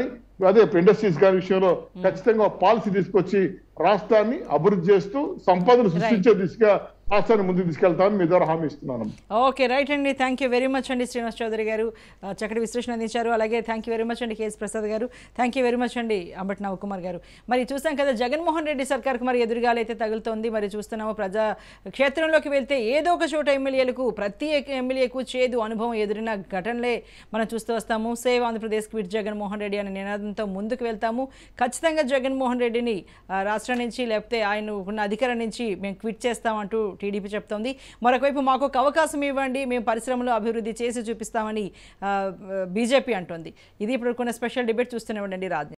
అదే ఇండస్ట్రీస్ గారి విషయంలో ఖచ్చితంగా పాలసీ తీసుకొచ్చి రాష్ట్రాన్ని అభివృద్ధి చేస్తూ సంపదను సృష్టించే దిశగా రాష్ట్రాన్ని ముందుకు తీసుకెళ్తామని మీ ద్వారా హామీ ఇస్తున్నాను ఓకే రైట్ అండి థ్యాంక్ యూ వెరీ మచ్ అండి శ్రీనివాస్ చౌదరి గారు ఆ, చక్కటి విశ్లేషణ అందించారు అలాగే థ్యాంక్ యూ వెరీ మచ్ అండి KS Prasad garu thank you very much అండి అంబటి నవకుమార్ గారు మరి చూసాం కదా జగన్మోహన్ రెడ్డి సర్కార్కి మరి ఎదురుగాలైతే తగులుతోంది మరి చూస్తున్నాము ప్రజా క్షేత్రంలోకి వెళ్తే ఏదో ఒక చోట ఎమ్మెల్యేలకు ప్రతి ఎమ్మెల్యేకు చేదు అనుభవం ఎదురైన ఘటనలే మనం చూస్తూ వస్తాము సేవ్ ఆంధ్రప్రదేశ్ క్విట్ జగన్మోహన్ రెడ్డి అనే నినాదంతో ముందుకు వెళ్తాము ఖచ్చితంగా జగన్మోహన్ రెడ్డిని ఆ, రాష్ట్రం నుంచి లేకపోతే ఆయన ఉన్న అధికారం నుంచి మేము క్విట్ చేస్తామంటూ టీడీపీ చెప్తోంది మరొకవైపు మాకు ఒక అవకాశం ఇవ్వండి మేము పరిశ్రమలు అభివృద్ధి చేసి చూపిస్తామని బీజేపీ అంటోంది ఇది ఇప్పుడు కొన్ని స్పెషల్ డిబేట్ చూస్తూనే ఉండండి రాజ్